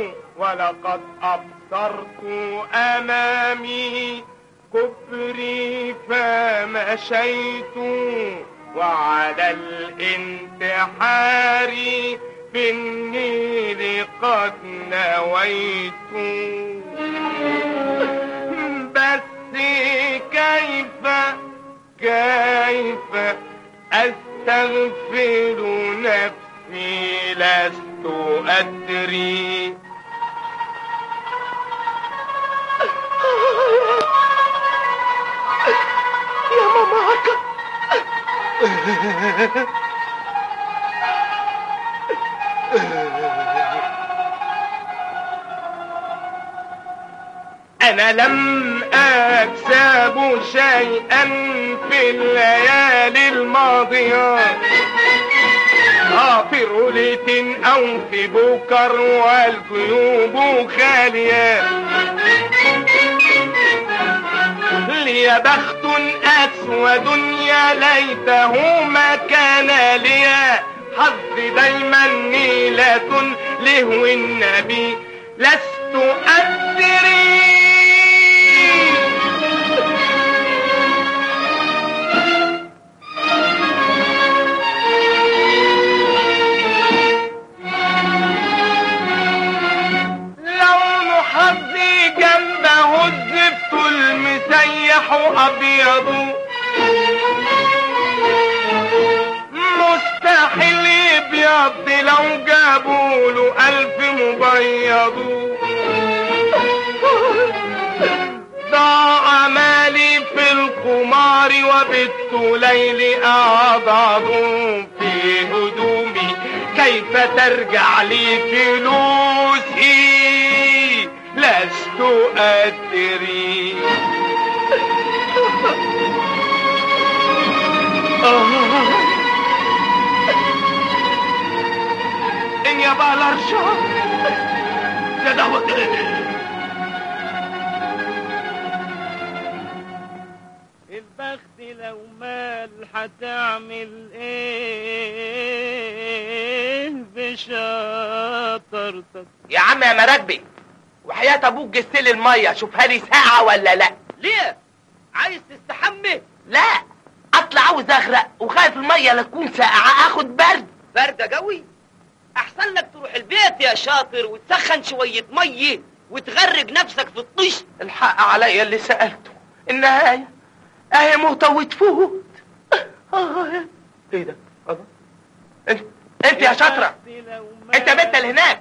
ولقد أبصرت أمامي كبري فمشيت وعلى الانتحار في النيل قد نويت بس كيف كيف أستغفر نفسي لست أدري يا ماما أنا لم أكسب شيئا في الليالي الماضية آه في رولة أو في بكر والجيوب خالية لي بخت أسود يا ليته ما كان لي حظي دايما نيلة لهو النبي لست أدري لون حظي جنبه الزفت المسيح أبيض مستحيل يبيض لو جابوا له ألف مبيض ضاع مالي في القمار وبت ليلي أعضاض في هدومي كيف ترجع لي فلوسي لست أدري إن يبقى الأرشاد يا دعوة البخت لو مال هتعمل ايه بشطارتك يا عم يا مراكبي وحياة ابوك جسلي المية شوفها لي ساعة ولا لا ليه عايز تستحمى لا اطلع عاوز اغرق وخايف المية لا تكون ساقعة اخد برد باردة قوي احسن لك تروح البيت يا شاطر وتسخن شوية مية وتغرق نفسك في الطش الحق عليا اللي سألته النهاية اهي موتة وتفوت آه، ايه ده الله انت انت يا شاطرة انت بنت اللي هناك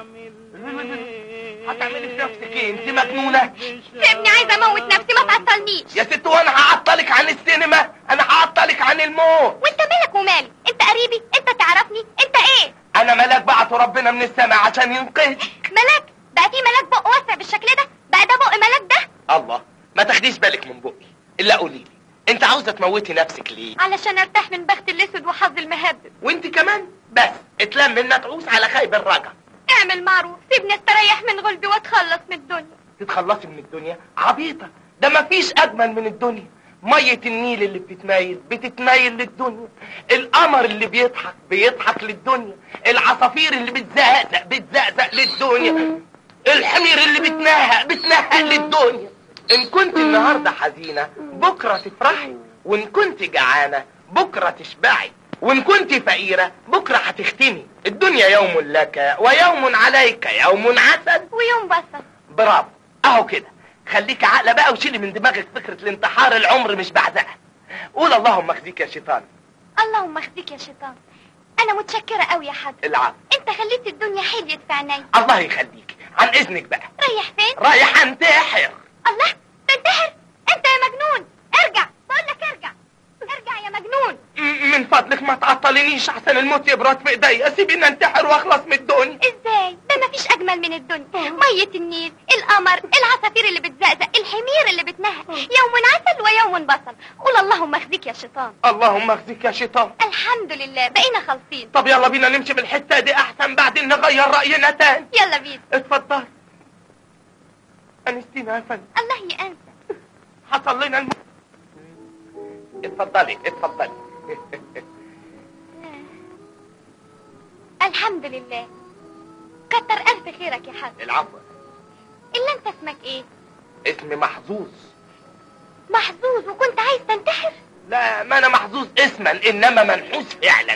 هتعملي في نفسك ايه انت مجنونة سيبني عايزه اموت نفسي ما تعطلنيش يا ست وانا هعطلك عن السينما انا هعطلك عن الموت وانت مالك ومالي انت قريبي انت تعرفني انت ايه انا ملاك بعته ربنا من السماء عشان ينقذك ملاك بقى في ملاك بق واسع بالشكل ده بقى ده بق ملاك ده الله ما تاخديش بالك من بقي الا قولي لي انت عاوزه تموتي نفسك ليه علشان ارتاح من بخت الاسود وحظ المهبب وانت كمان بس اتلم لنا تعوس على خيب الرجع اعمل معروف سيبني استريح من غلبي واتخلص من الدنيا تتخلصي من الدنيا عبيطه ده ما فيش اجمل من الدنيا مية النيل اللي بتتمايل بتتمايل للدنيا القمر اللي بيضحك بيضحك للدنيا العصافير اللي بتزقزق بتزقزق للدنيا الحمير اللي بتنهق بتنهق للدنيا ان كنت النهارده حزينه بكره تفرحي وان كنت جعانه بكره تشبعي وان كنت فقيره بكره هتختمي الدنيا يوم لك ويوم عليك يوم عسل ويوم بصل برافو اهو كده خليك عاقله بقى وشيلي من دماغك فكره الانتحار العمر مش بعزقه قول اللهم اخزيك يا شيطان اللهم اخزيك يا شيطان انا متشكره قوي يا حضر العفو انت خليت الدنيا حليت في عيني الله يخليك عن اذنك بقى رايح فين رايح انتحر الله تنتحر انت يا مجنون ارجع بقول لك ارجع ارجع يا مجنون م- من فضلك ما تعطلنيش عشان الموت يبرد في ايديا سيبيني انتحر واخلص من الدنيا ازاي ده مفيش اجمل من الدنيا ميه النيل القمر العصافير اللي بتزقزق الحمير اللي بتنهق يوم عسل ويوم بصل قول اللهم اخزيك يا شيطان اللهم اخزيك يا شيطان الحمد لله بقينا خالصين طب يلا بينا نمشي من الحته دي احسن بعدين نغير راينا تاني يلا بينا اتفضل انستينا يا فندم الله يأنسى حصل لنا الم... اتفضلي اتفضلي الحمد لله كتر الف خيرك يا حاج العفو الا انت اسمك ايه اسمي محظوظ محظوظ وكنت عايز تنتحر لا ما انا محظوظ اسما انما منحوس فعلا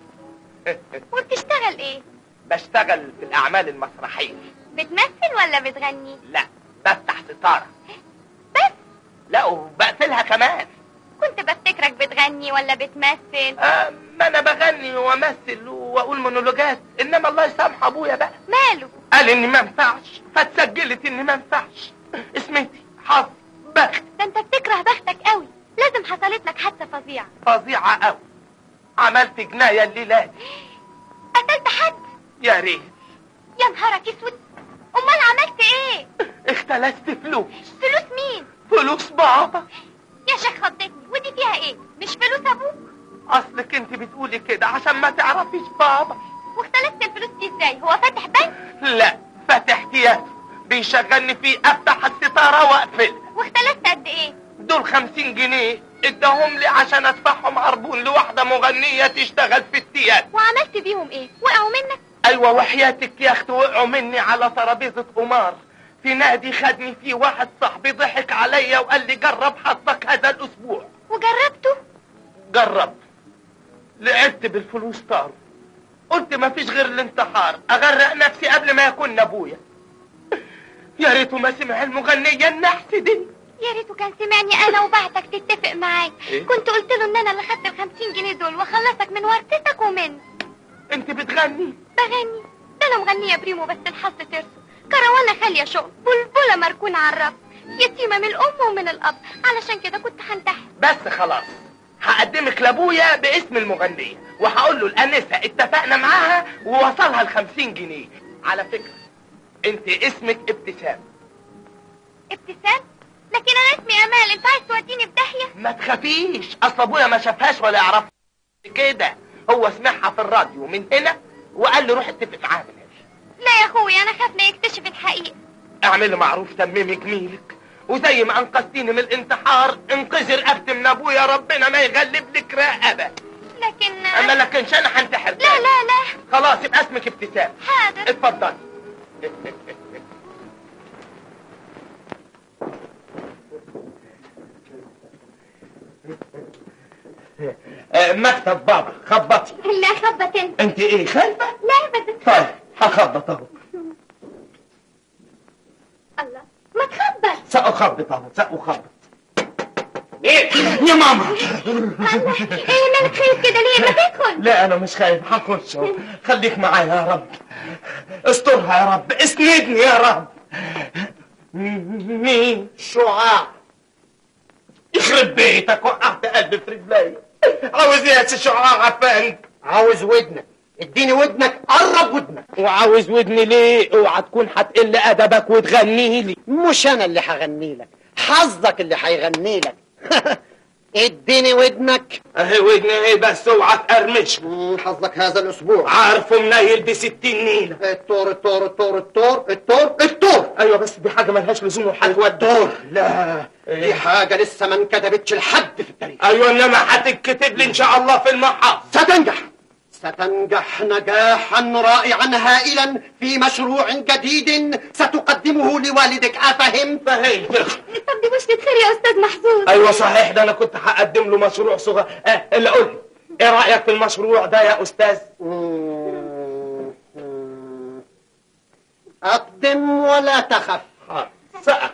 وبتشتغل ايه بشتغل في الاعمال المسرحيه بتمثل ولا بتغني لا بفتح ستاره بس لا وبقفلها كمان كنت بفتكرك بتغني ولا بتمثل آه ما انا بغني وامثل واقول مونولوجات انما الله يسامح ابويا بقى ماله قال اني ما ينفعش فاتسجلت اني ما ينفعش اسمتي حظ بخت ده انت بتكره بختك قوي لازم حصلت لك حادثه فظيعه فظيعه قوي عملت جنايه الليله دي قتلت حد يا ريت يا نهارك اسود امال عملت ايه اختلست فلوس فلوس مين فلوس بابا يا شيخ خضتني ودي فيها ايه مش فلوس ابوك اصلك انت بتقولي كده عشان ما تعرفيش بابا واختلست الفلوس دي ازاي هو فاتح بنك لا فاتح احتياطي بيشغلني فيه افتح الستاره واقفلها واختلست قد ايه دول خمسين جنيه اداهم لي عشان ادفعهم عربون لواحده مغنيه تشتغل في التياترو وعملت بيهم ايه وقعوا منك ايوه وحياتك يا اخت وقعوا مني على ترابيزه قمار في نادي خدني فيه واحد صاحبي ضحك عليا وقال لي جرب حظك هذا الاسبوع وجربته جرب لعبت بالفلوس طار قلت ما فيش غير الانتحار اغرق نفسي قبل ما يكون ابويا يا ريته ما سمع المغنيه النحس دي يا ريته كان سمعني انا وبعتك تتفق معاي إيه؟ كنت قلت له ان انا اللي خدت الخمسين جنيه دول واخلصك من ورثتك ومن انت بتغني بغني ده انا مغنيه بريمو بس الحظ ترسو كروانه خاليه شغل بلبله مركونه على الرف يتيمه من الام ومن الاب علشان كده كنت هنتحر بس خلاص هقدمك لابويا باسم المغنية وهقول له الانسة اتفقنا معاها ووصلها الخمسين جنيه على فكرة انت اسمك ابتسام ابتسام لكن انا اسمي امال انت عايز توديني في داهيه ما تخافيش اصل ابويا ما شافهاش ولا يعرفها كده هو سمعها في الراديو من هنا وقال لي روح اتفق معاها من هنا لا يا اخويا انا خاف لا يكتشف الحقيقه اعملي معروف تممي جميلك وزي ما انقذتيني من الانتحار انقذي رقبتي من ابويا ربنا ما يغلب لك رقبه لكن اما لكنش انا هنتحر لا لا لا خلاص يبقى اسمك ابتسام حاضر اتفضل مكتب بابا خبطي لا خبط انت انت ايه خايفه لا ابدا طيب هخبط اهو الله ما تخبط سأخبط اهو سأخبط ايه يا ماما الله ايه مالك خايف كده ليه ما تدخل لا انا مش خايف هخش اهو خليك معايا يا رب استرها يا رب اسندني يا رب مين شعاع يخرب بيتك وقعت قلبي في رجلي عاوز ايه يا سي شعاع عفان عاوز ودنك اديني ودنك قرب ودنك وعاوز ودني ليه اوعى تكون هتقل ادبك وتغني لي مش انا اللي هغني لك حظك اللي هيغني لك اديني ودنك اهي ودني ايه بس اوعى تقرمش مم، حظك هذا الاسبوع عارفه منيل بستين نيله التور التور التور التور التور التور ايوه بس دي حاجه ملهاش لزوم وهتودي التور لا دي حاجة لسه ما انكتبتش لحد في التاريخ ايوه انما هتتكتب لي ان شاء الله في المحافظ ستنجح ستنجح نجاحا رائعا هائلا في مشروع جديد ستقدمه لوالدك أفهمت؟ فهمت طب دي مشكله خير يا استاذ محظوظ ايوه صحيح ده انا كنت هقدم له مشروع صغير اه اللي قول لي ايه رايك في المشروع ده يا استاذ مم. مم. أقدم ولا تخف سقف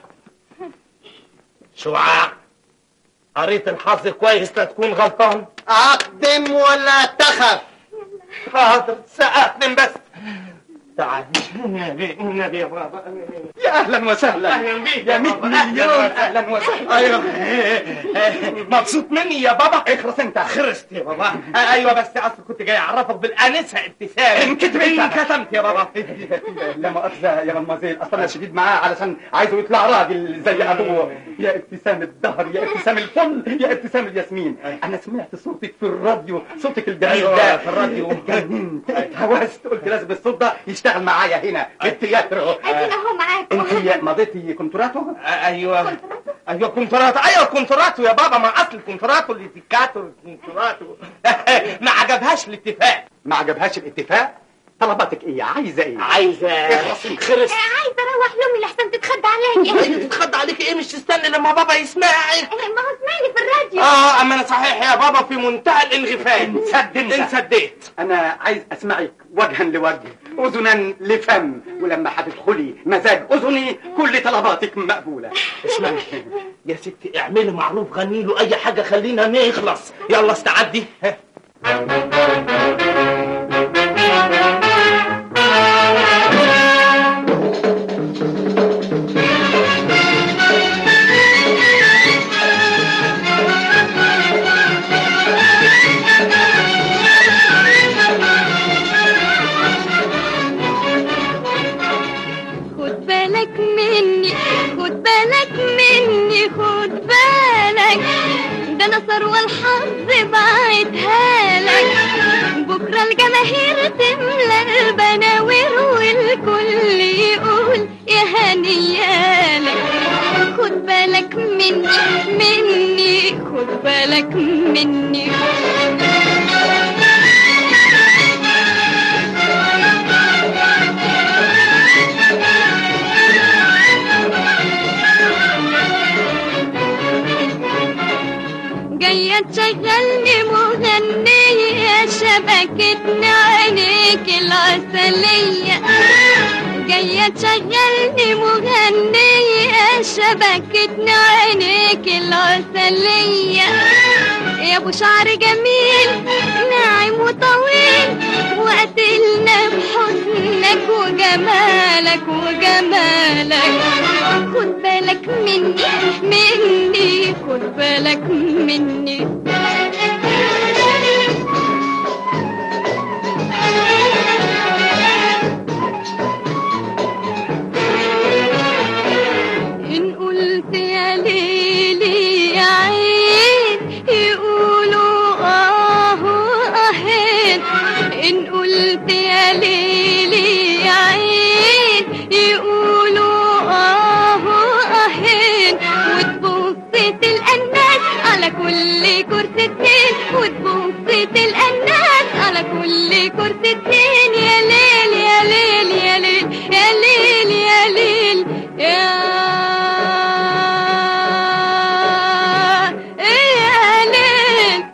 شعاع قريت الحظ كويس لا تكون غلطان أقدم ولا تخف حاضر سأقدم بس تعال النبي النبي يا بابا يا أهلا وسهلا اهلا بيك يا مية مليون أهلا وسهلا ايوه مبسوط مني يا بابا اخرس انت خرست يا بابا ايوه بس اصل كنت جاي اعرفك بالانسه ابتسام انكتب انت. انكتمت يا بابا لا مؤاخذة يا مدمزيل اصلا انا شديد معاه علشان عايزه يطلع راجل زي ابوه يا ابتسام الدهر يا ابتسام الفل يا ابتسام الياسمين انا سمعت صوتك في الراديو صوتك الجميل أيوة، ده في الراديو. اتجننت اتهوست قلت لازم الصوت ده يشتغل معايا هنا في التياترو ادينا اهو معاكم انت مضيتي كونتراتو ايوه ايوه كونتراتو ايوه كونتراتو يا بابا ما اصل الكونتراتو اللي تيكاتو الكونتراتو ما عجبهاش الاتفاق ما عجبهاش الاتفاق طلباتك ايه عايزه ايه عايزه خرس عايزه اروح لامي لحسن تتخدى عليا تتخض عليك ايه مش تستني لما بابا يسمعك ما هو سمعني في الراديو اه اما انا صحيح يا بابا في منتهى الانغفال انسد انت. انسديت انا عايز اسمعك وجها لوجه اذنا لفم ولما هتدخلي مزاج اذني كل طلباتك مقبوله اسمعي يا ستي اعملي معروف غني له اي حاجه خلينا نخلص يلا استعدي ها. خد بالك مني خد بالك مني خد بالك ده انا ثروة الحظ بعتها لك بكرة الجماهير تملى البناوير والكل يقول يا هنيالك خد بالك مني مني خد بالك مني جاية تشغلني مغنية شبكتنا عينيك العسلية جاية تشغلني مغنية شبكتنا عينيك العسلية يا ابو شعر جميل ناعم وطويل وقتلنا بحسنك وجمالك وجمالك خد بالك مني مني خد بالك مني إن قلت يا ليلي يا عين يقولوا آه أهين إن قلت يا ليلي يا عين يقولوا آه أهين وتبص تلقى الناس على كل كرسي اتنين وتبص تلقى الناس على كل كرسي اتنين يا ليل يا ليل يا ليل يا ليل يا ليل يا يا ليل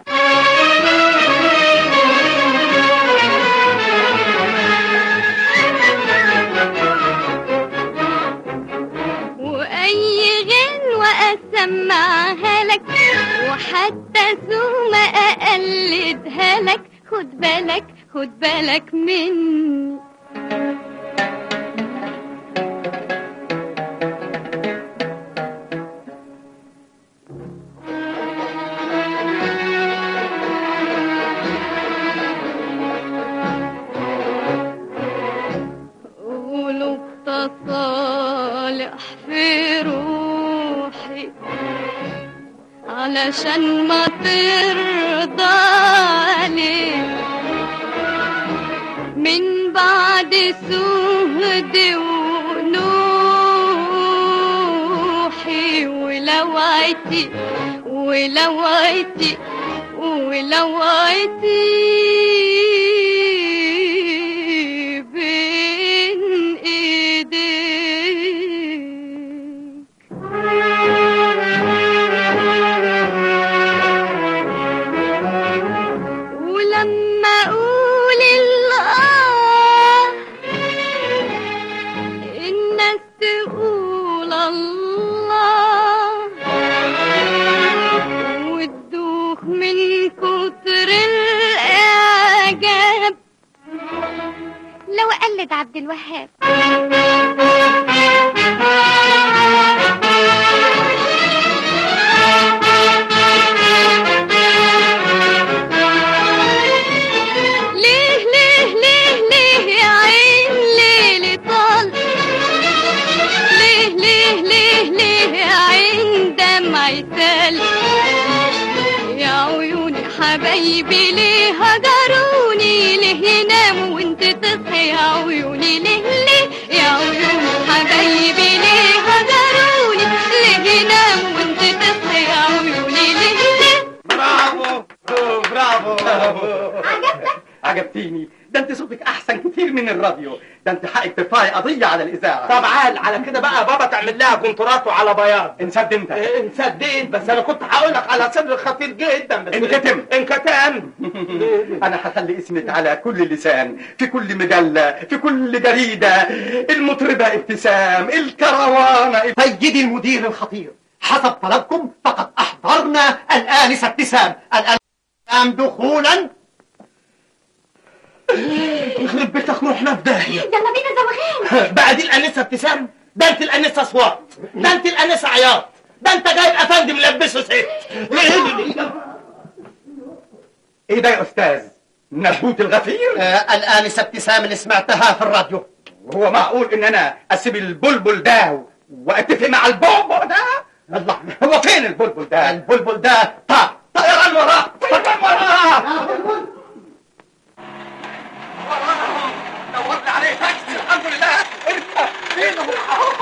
وأي غنوة أسمعها لك وحتى ثم أقلدها لك خد بالك خد بالك مني قولوا بتصالح في روحي علشان ما ترضى عليك من بعد سهد ونوحي ولوعتي ولوعتي ولوعتي بين ايديك ولما اقول الله الناس تقول الله وتدوخ من كتر الاعجاب لو قلد عبد الوهاب ليه ليه ليه ليه يا عين ليلي طال ليه ليه ليه ليه يا عين دمعي سال يا عيوني حبايبي ليه هجروني ليه يناموا وانت تصحي يا عيوني ليه ليه يا عيوني حبايبي ليه هجروني ليه يناموا وانت تصحي يا عيوني ليه ليه برافو برافو عجبتيني ده انت صوتك احسن كتير كتير من الراديو ده انت حقك ترفعي قضيه على الاذاعه طب عال على كده بقى بابا تعمل لها كونترات على بياض انسد انت إيه، انسديت بس انا كنت هقول لك على سر خطير جدا بس انكتم. انكتم انا هخلي اسمك على كل لسان في كل مجلة في كل جريدة المطربة ابتسام الكروانة سيدي المدير الخطير حسب طلبكم فقد أحضرنا الآنسة ابتسام الآن دخولا يخرب بيتك روحنا في داهيه يلا بينا زوغان بقى دي الانسه ابتسام ده انت الانسه اصوات ده انت الانسه عياط ده انت جايب افندي ملبسه ست ايه ده يا استاذ نبوت الغفير آه الآنسة ابتسام اللي سمعتها في الراديو هو معقول ان انا اسيب البلبل ده واتفق مع البلبل ده الله هو فين البلبل ده البلبل ده طا طيران وراه طيران وراه دورت عليه تاكسي الحمد لله انت فين هو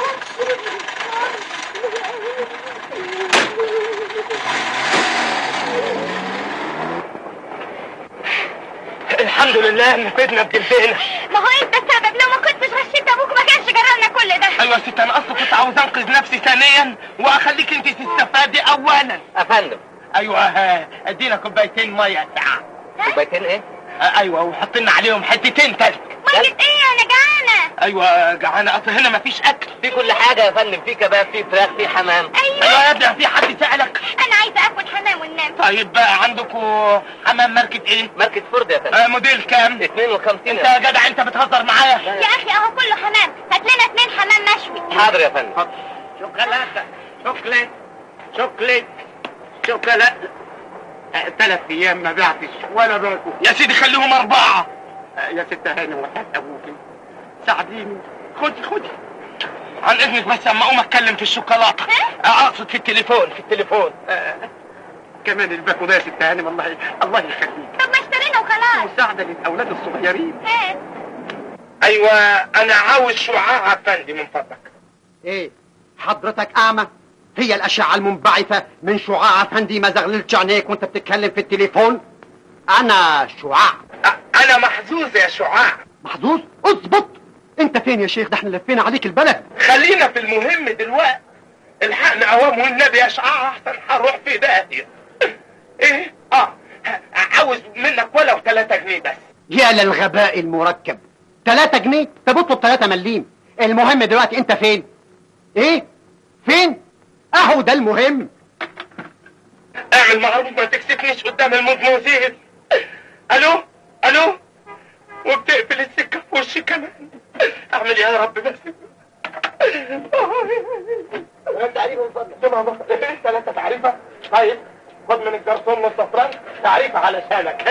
الحمد لله نفدنا بجلدنا ما هو انت السبب لو ما كنتش غشيت ابوك ما كانش جرالنا كل ده ايوه يا ست انا اصلا كنت عاوز انقذ نفسي ثانيا واخليك انت تستفادي اولا افندم ايوه ها، ادينا كوبايتين ميه ساعه كوبايتين ايه؟ آه، ايوه وحط لنا عليهم حتتين تلج مية ايه انا جعانة ايوه جعانه اصل هنا مفيش اكل في كل حاجة يا فندم في كباب في فراخ في حمام ايوه ايوه يا ابني في حد سالك انا عايزة اكل حمام وننام طيب بقى عندكم حمام ماركة ايه؟ ماركة فرد يا فندم آه موديل كام؟ 52 انت يا جدع انت بتهزر معايا يا اخي اهو كله حمام هات لنا اتنين حمام مشوي حاضر يا فندم شوكولاتة شوكليت شوكليت شوكولاتة ثلاث ايام ما بعتش ولا باكل يا سيدي خليهم اربعة آه، يا ست هاني وحياة ابوكي ساعديني خدي خدي عن اذنك بس اما اقوم اتكلم في الشوكولاتة آه، اقصد في التليفون في التليفون آه، كمان الباكو ده يا ست هاني والله الله يخليك طب ما اشترينا وخلاص مساعدة للاولاد الصغيرين هات ايوه انا عاوز شعاع افندي من فضلك ايه حضرتك أعمى هي الأشعة المنبعثة من شعاع أفندي ما زغللتش عينيك وأنت بتتكلم في التليفون أنا شعاع أ- انا محظوظ يا شعاع محظوظ اظبط أنت فين يا شيخ ده احنا لفينا عليك البلد خلينا في المهم دلوقتي الحقنا عوام والنبي يا شعاع احسن هروح في داهية ايه اه ه- عاوز منك ولو 3 جنيه بس يا للغباء المركب تلاتة جنيه طب اطلب تلاتة مليم المهم دلوقتي انت فين ايه فين اهو ده المهم اعمل معروف ما تكسفنيش قدام المدموزيل الو الو وبتقفل السكة في وشي كمان اعمل إيه يا رب بس تعريفة من فضلك ثلاثة تعريفة طيب خد من الجرسون نص فرنك تعريفة علشانك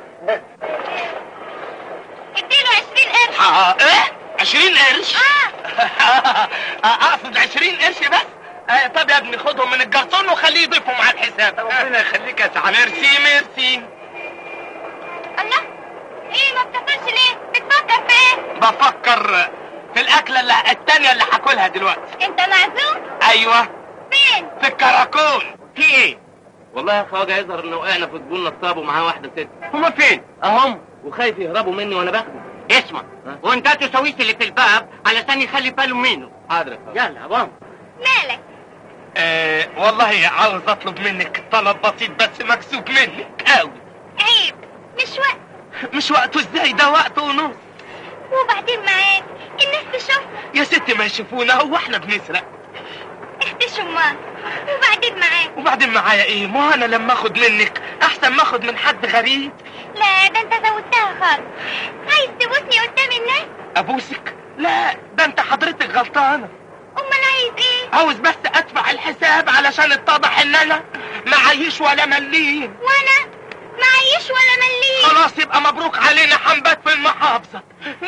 اديله عشرين قرش اه ايه 20 قرش اه اقصد 20 قرش بس آه طب يا ابني خدهم من الجرسون وخليه يضيفهم على الحساب ربنا يخليك يا سعد ميرسي ميرسي الله ايه ما بتاكلش ليه بتفكر في ايه بفكر في الاكله اللي التانية اللي هاكلها دلوقتي انت معزوم ايوه فين في الكراكون في ايه والله يا خواجه يظهر ان وقعنا في زبون نصاب ومعاه واحدة ست هما فين اهم وخايف يهربوا مني وانا باخده اسمع وانت تسويس اللي في الباب علشان يخلي باله منه حاضر يا خواجه يلا بام مالك آه والله عاوز اطلب منك طلب بسيط بس مكسوف منك قوي عيب مش وقت مش وقته ازاي ده وقت ونص وبعدين معاك الناس تشوف يا ست ما يشوفونا هو احنا بنسرق اختش امال وبعدين معاك وبعدين معايا ايه ما انا لما اخد منك احسن ما اخد من حد غريب لا ده انت زودتها خالص عايز تبوسني قدام الناس ابوسك لا ده انت حضرتك غلطانه امال عايز ايه عاوز بس ادفع الحساب علشان اتضح ان انا معيش ولا مليم وانا معيش ولا مليم خلاص يبقى مبروك علينا حنبات في المحافظه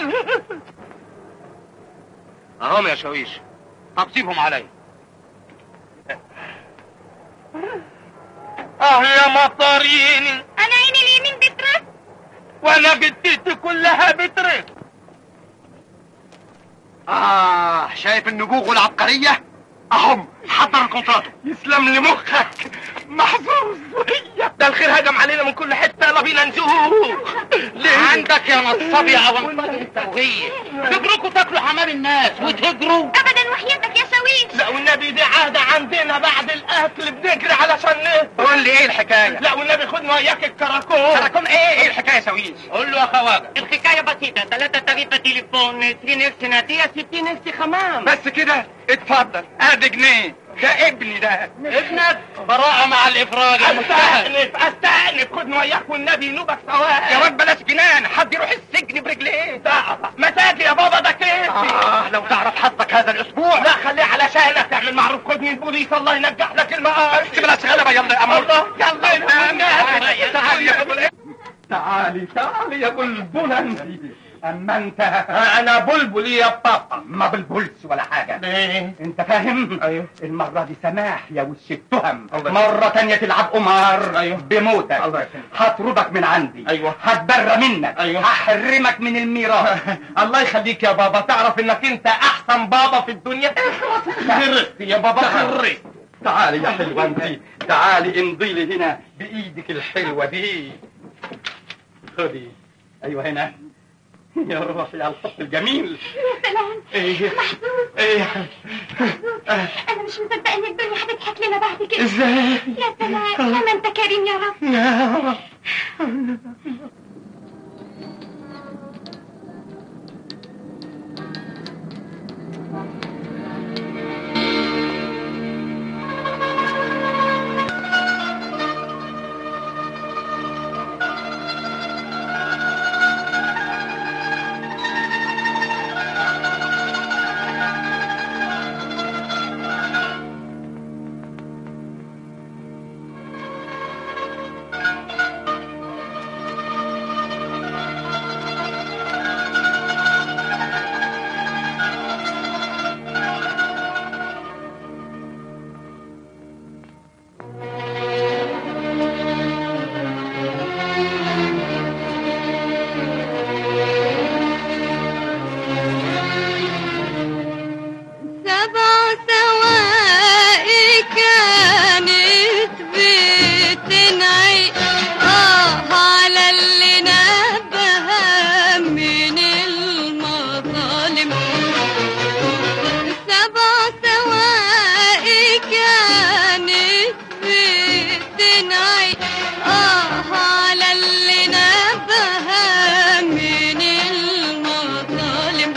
اهم يا شاويش طب سيبهم عليا اه يا مطاريني انا عيني اليمين بترد وانا جدتي كلها بترد اه شايف النبوغ والعبقرية اهم حضر الكونترات يسلم لي مخك محظوظ هي ده الخير هجم علينا من كل حته يلا بينا نزوق ليه عندك يا نصاب يا اونطاج التوهية تجركوا تاكلوا حمام الناس وتهجروا ابدا وحياتك يا شاويش لا والنبي دي عادة عندنا بعد القتل بنجري علشان نهرب قول لي ايه الحكايه لا والنبي خدنا وياك الكراكون تراكم ايه ايه الحكايه يا سويش قول له يا خواجه الحكاية بسيطة ثلاثة تريفة تليفون 20 قرش نادية 60 قرش حمام بس كده اتفضل ادي جنيه ده ابني ده ابنك براءة مع الافراج يا مستهل استأنف استأنف خدنا وياك والنبي نوبك سواء يا واد بلاش جنان حد يروح السجن برجليه ده مساجي يا بابا ده كيفي اه لو تعرف حظك هذا الاسبوع لا خليه علشانك تعمل معروف خدني البوليس الله ينجح لك المقاش بلاش غلبه يلا يا امور الله يلا يلا تعالي يا بلبل تعالي تعالي يا بلبل انت اما انت انا بلبل يا بابا ما بلبلش ولا حاجه ليه انت فاهم ايوه المرة دي سماح يا وش التهم الله مرة تانية تلعب قمار أيوه. بموتك الله يخليك. هطردك من عندي أيوه. هتبرى منك أيوه. هحرمك من الميراث الله يخليك يا بابا تعرف انك انت احسن بابا في الدنيا خرت يا بابا خرت تعالي يا حلوة انت تعالي امضي لي هنا بايدك الحلوة دي خدي ايوه هنا يا روحي على الخط الجميل يا سلام ايه ايه انا مش مصدقه ان الدنيا هتضحك لنا بعد كده ازاي يا سلام كما انت كريم يا رب يا سبع سواقي كانت بتنعي اه على اللي نبها من المظالم سبع سواقي كانت بتنعي اه على اللي نبها من المظالم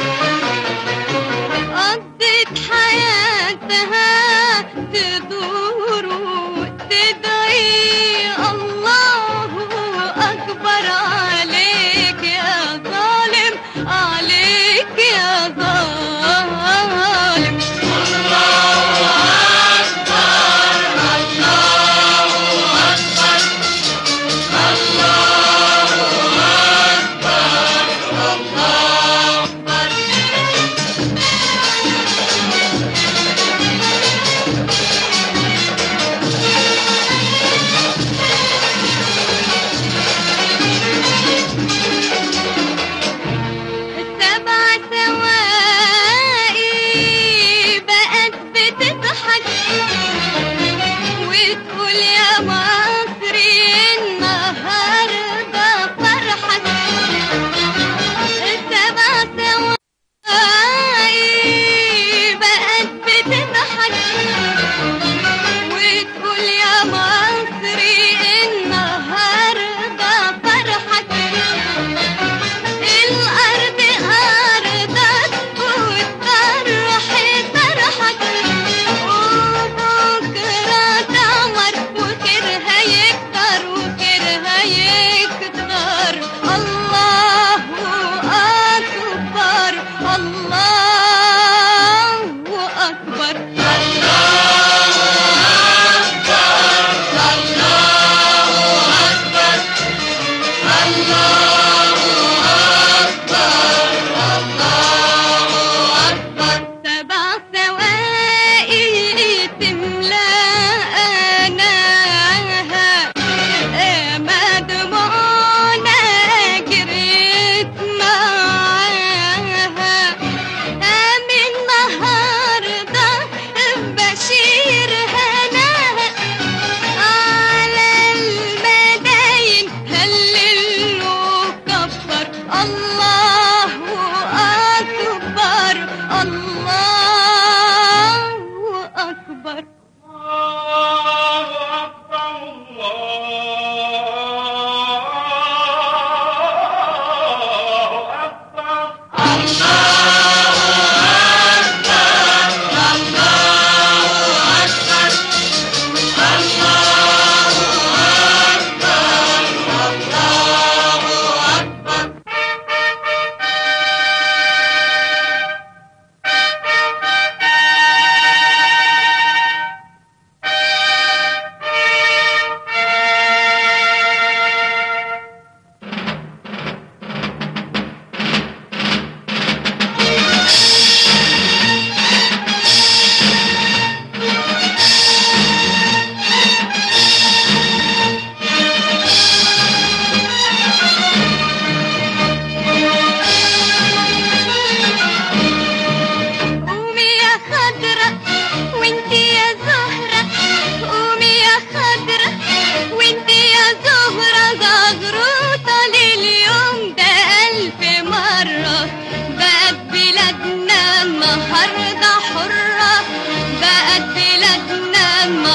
قضت حياتها تدور وتدعي الله أكبر عليك يا ظالم عليك يا ظالم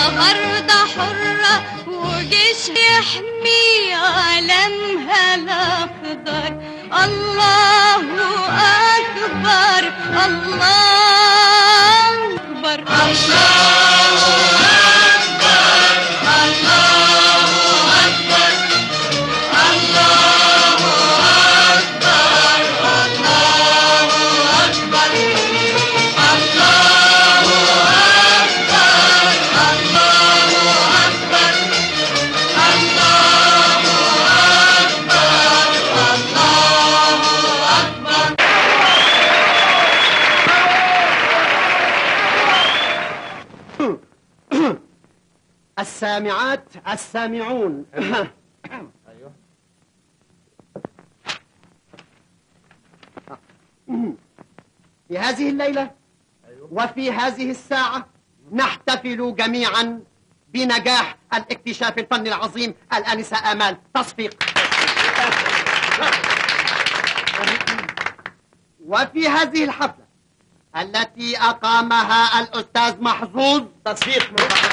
النهاردة حرة وجيش يحمي علمها الأخضر الله أكبر الله أكبر السامعات السامعون في هذه الليلة وفي هذه الساعة نحتفل جميعا بنجاح الاكتشاف الفني العظيم الآنسة آمال تصفيق وفي هذه الحفلة التي أقامها الأستاذ محظوظ تصفيق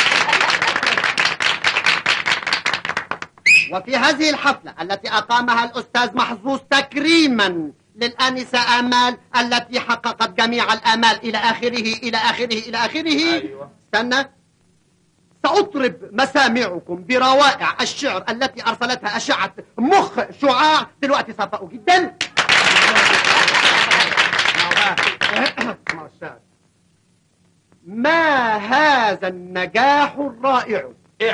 وفي هذه الحفلة التي أقامها الأستاذ محظوظ تكريما للآنسة آمال التي حققت جميع الآمال إلى آخره إلى آخره إلى آخره أيوة. استنى سأطرب مسامعكم بروائع الشعر التي أرسلتها أشعة مخ شعاع دلوقتي صفاء جدا ما هذا النجاح الرائع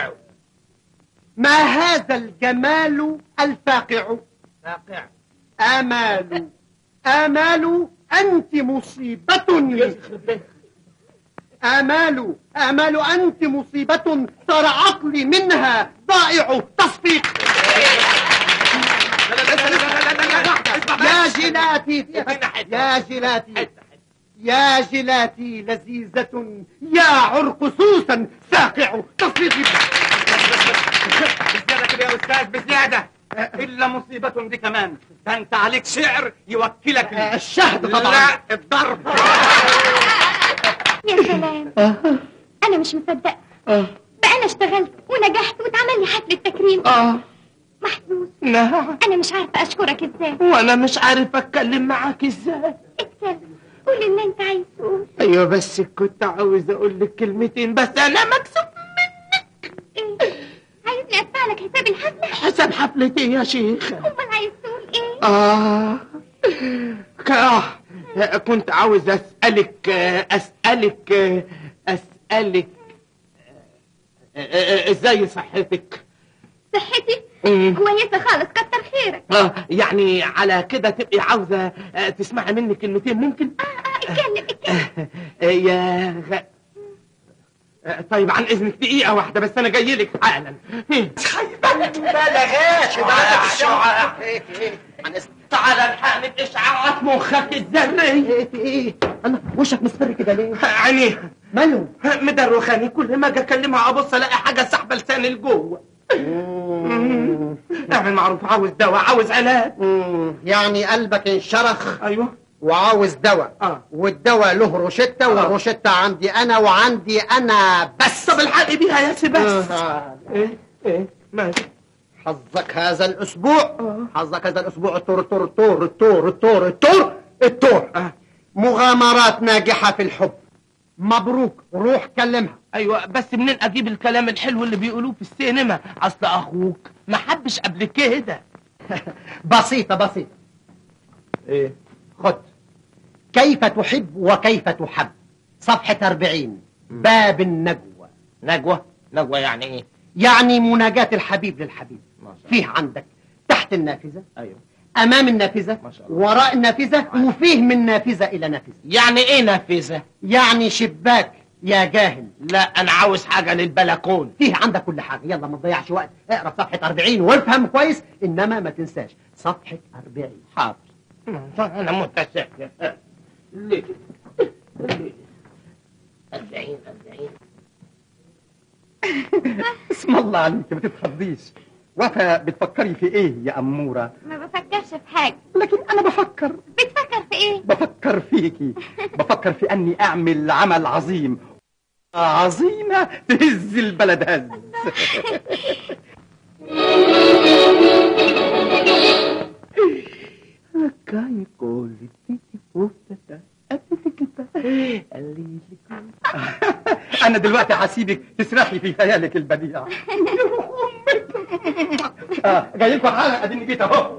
ما هذا الجمال الفاقع واقع آمال آمال أنت مصيبة آمال آمال أنت مصيبة صار عقلي منها ضائع تصفيق يا جلاتي يا جلاتي يا جلاتي لذيذة يا عرقسوسا ساقع تصفيق بزيادة كده يا أستاذ بزيادة إلا مصيبة دي كمان ده أنت عليك شعر يوكلك لي. الشهد طبعا لا الضرب يا سلام انا مش مصدقه بقى انا اشتغلت ونجحت واتعمل لي حفله تكريم اه محظوظ نعم انا مش عارفه اشكرك ازاي وانا مش عارف اتكلم معاك ازاي اتكلم قول اللي انت عايز تقول ايوه بس كنت عاوز اقول لك كلمتين بس انا مكسوف ايه عايزني ادفع لك حساب الحفله حسب حفلة ايه يا شيخ امال عايز تقول ايه آه ك- آه كنت عاوز أسألك آه، أسألك آه، أسألك آه، آه، آه، إزاي صحتك؟ صحتي مم. كويسه خالص كتر خيرك آه يعني على كده تبقي عاوزة آه، تسمعي مني كلمتين ممكن؟ اه اه اتكلم اتكلم آه، يا غ... آه، طيب عن إذنك دقيقة واحدة بس أنا جاي لك حالا بلغاش تعال الحقني بإشعاعات مخك الذري ايه ايه انا وشك مصفر كده ليه عينيها ماله مدروخاني كل ما اجي اكلمها ابص الاقي حاجه سحبه لساني لجوه اعمل معروف عاوز دواء عاوز علاج مم، يعني قلبك انشرخ ايوه وعاوز دواء آه. والدواء له روشتة والروشتة عندي انا وعندي انا بس طب الحقي بيها يا سي بس آه. ايه ايه ماشي حظك هذا الاسبوع حظك هذا الاسبوع التور التور التور التور التور التور التور آه. مغامرات ناجحة في الحب مبروك روح كلمها ايوه بس منين اجيب الكلام الحلو اللي بيقولوه في السينما اصل اخوك ما حبش قبل كده بسيطة بسيطة ايه خد كيف تحب وكيف تحب صفحة 40 باب النجوى نجوى نجوى يعني ايه يعني مناجاة الحبيب للحبيب ما شاء الله. فيه عندك تحت النافذة ايوه أمام النافذة ما شاء الله. وراء النافذة وفيه من نافذة إلى نافذة يعني ايه نافذه يعني شباك يا جاهل لا انا عاوز حاجه للبلكون فيه عندك كل حاجة يلا ما تضيعش وقت اقرا صفحة 40 وافهم كويس إنما ما تنساش صفحة 40 حاضر انا متشكر ليه ليه أربعين أربعين اسم الله عليك ما تتخضيش وفا بتفكري في ايه يا أمورة ما بفكرش في حاجه لكن أنا بفكر بتفكر في ايه بفكر فيكي بفكر في أني أعمل عمل عظيم عظيمة تهز البلد هز أنا دلوقتي هسيبك تسرحي في خيالك البديع آه، جاي لكم حالا اديني جيت اهو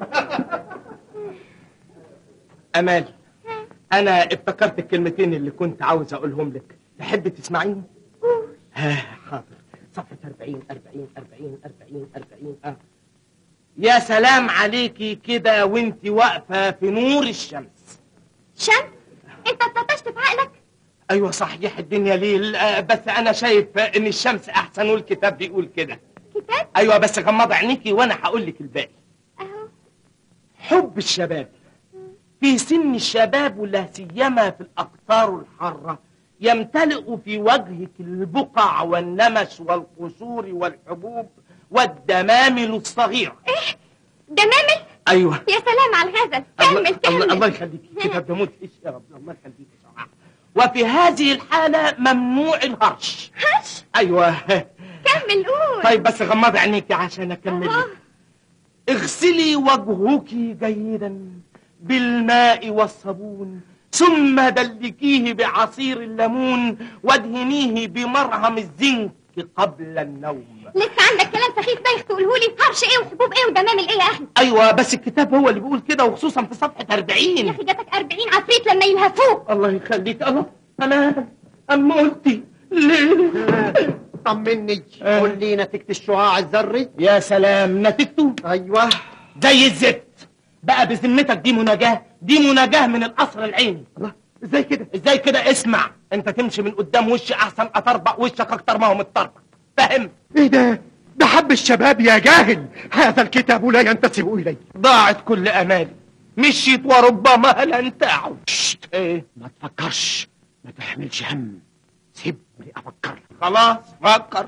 امال انا افتكرت الكلمتين اللي كنت عاوز اقولهم لك تحب تسمعيني ها حاضر صفحة 40 40 40 40 40 اه يا سلام عليكي كده وانت واقفة في نور الشمس شمس انت اتلطشت في عقلك ايوه صحيح الدنيا ليل آه، بس انا شايف ان الشمس احسن والكتاب بيقول كده كتاب ايوه بس غمض عينيكي وانا هقول لك الباقي اهو حب الشباب في سن الشباب ولا سيما في الأقطار الحارة يمتلئ في وجهك البقع والنمش والقصور والحبوب والدمامل الصغيرة دمامل أيوة يا سلام على الغزل الله, كمل الله, الله كمل يخليك كتاب ده مدهش يا رب الله يخليك صراحة وفي هذه الحالة ممنوع الهرش هش أيوة كمل قول طيب بس غمض عينيك عشان أكمل أهو. لك اغسلي وجهك جيدا بالماء والصابون ثم دلكيه بعصير الليمون وادهنيه بمرهم الزنك قبل النوم لسه عندك كلام سخيف بايخ تقوله لي هرش ايه وحبوب ايه ودمامل ايه يا اخي ايوه بس الكتاب هو اللي بيقول كده وخصوصا في صفحه 40 يا اخي جاتك 40 عفريت لما يلهفوك الله يخليك الله انا اما قلتي ليه طمني آه. قول لي نتيجة الشعاع الذري يا سلام نتيجته ايوه زي الزفت بقى بذمتك دي مناجاه دي مناجاه من القصر العيني الله ازاي كده ازاي كده اسمع انت تمشي من قدام وشي احسن اطربق وشك اكتر ما هو متطربق فاهم ايه ده ده حب الشباب يا جاهل هذا الكتاب لا ينتسب الي ضاعت كل امالي مشيت وربما لن تعد ايه ما تفكرش ما تحملش هم سيبني افكر خلاص فكر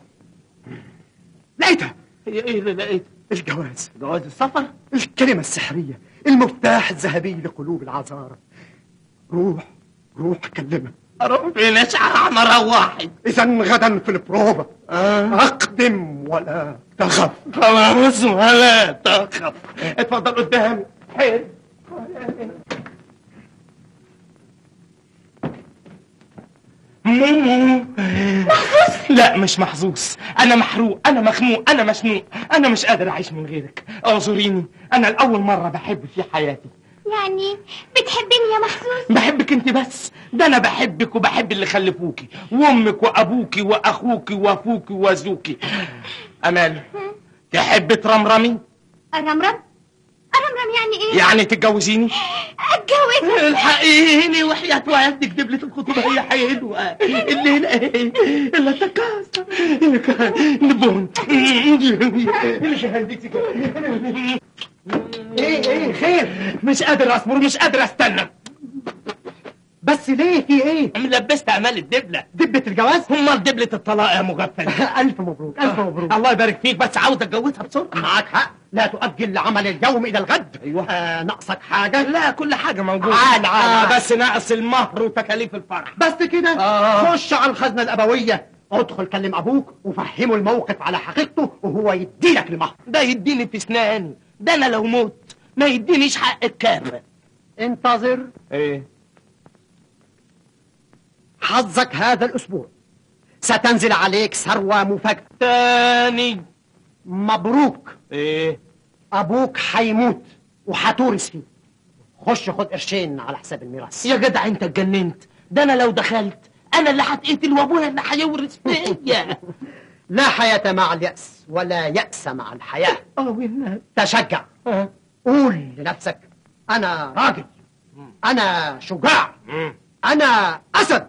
لقيتها هي ايه اللي لقيت الجواز جواز السفر الكلمة السحرية المفتاح الذهبي لقلوب العذارى روح روح كلمها اروح فين اشعر مرة واحد إذا غدا في البروفة آه. أقدم ولا تخف خلاص ولا تخف اتفضل قدامي حلو مومو لا مش محظوظ انا محروق انا مخنوق انا مشنوق انا مش قادر اعيش من غيرك اعذريني انا لاول مره بحب في حياتي يعني بتحبني يا محسوس بحبك انت بس ده انا بحبك وبحب اللي خلفوكي وامك وابوكي واخوكي وافوكي وزوكي امال تحب ترمرمي الرمرم الرمرم يعني ايه يعني تتجوزيني اتجوز الحقيني وحياة والدك دبلة الخطوبة هي حلوة الليلة ايه اللي تكاسة اللي كان نبون اللي كان ديك إيه إيه خير مش قادر اصبر مش قادر استنى بس ليه في إيه لبست امال الدبلة دبة الجواز هم دبلة الطلاق يا مغفل ألف مبروك ألف مبروك الله يبارك فيك بس عاوز اتجوزها بسرعة معك حق لا تؤجل العمل اليوم إلى الغد أيوة. آه ناقصك حاجة لا كل حاجة موجودة عال عال آه عال. بس ناقص المهر وتكاليف الفرح بس كده آه. خش على الخزنة الأبوية ادخل كلم أبوك وفهمه الموقف على حقيقته وهو يديلك المهر ده يديني في اسناني ده انا لو مت ما يدينيش حق الكامل انتظر ايه حظك هذا الأسبوع ستنزل عليك ثروة مفاجأة تاني مبروك ايه أبوك هيموت وهتورث فيه خش خد قرشين على حساب الميراث يا جدع انت اتجننت ده انا لو دخلت انا اللي هتقتل وابويا اللي هيورث فيا لا حياة مع اليأس ولا يأس مع الحياة اه والنبي تشجع آه. قول لنفسك أنا راجل أنا شجاع أنا أسد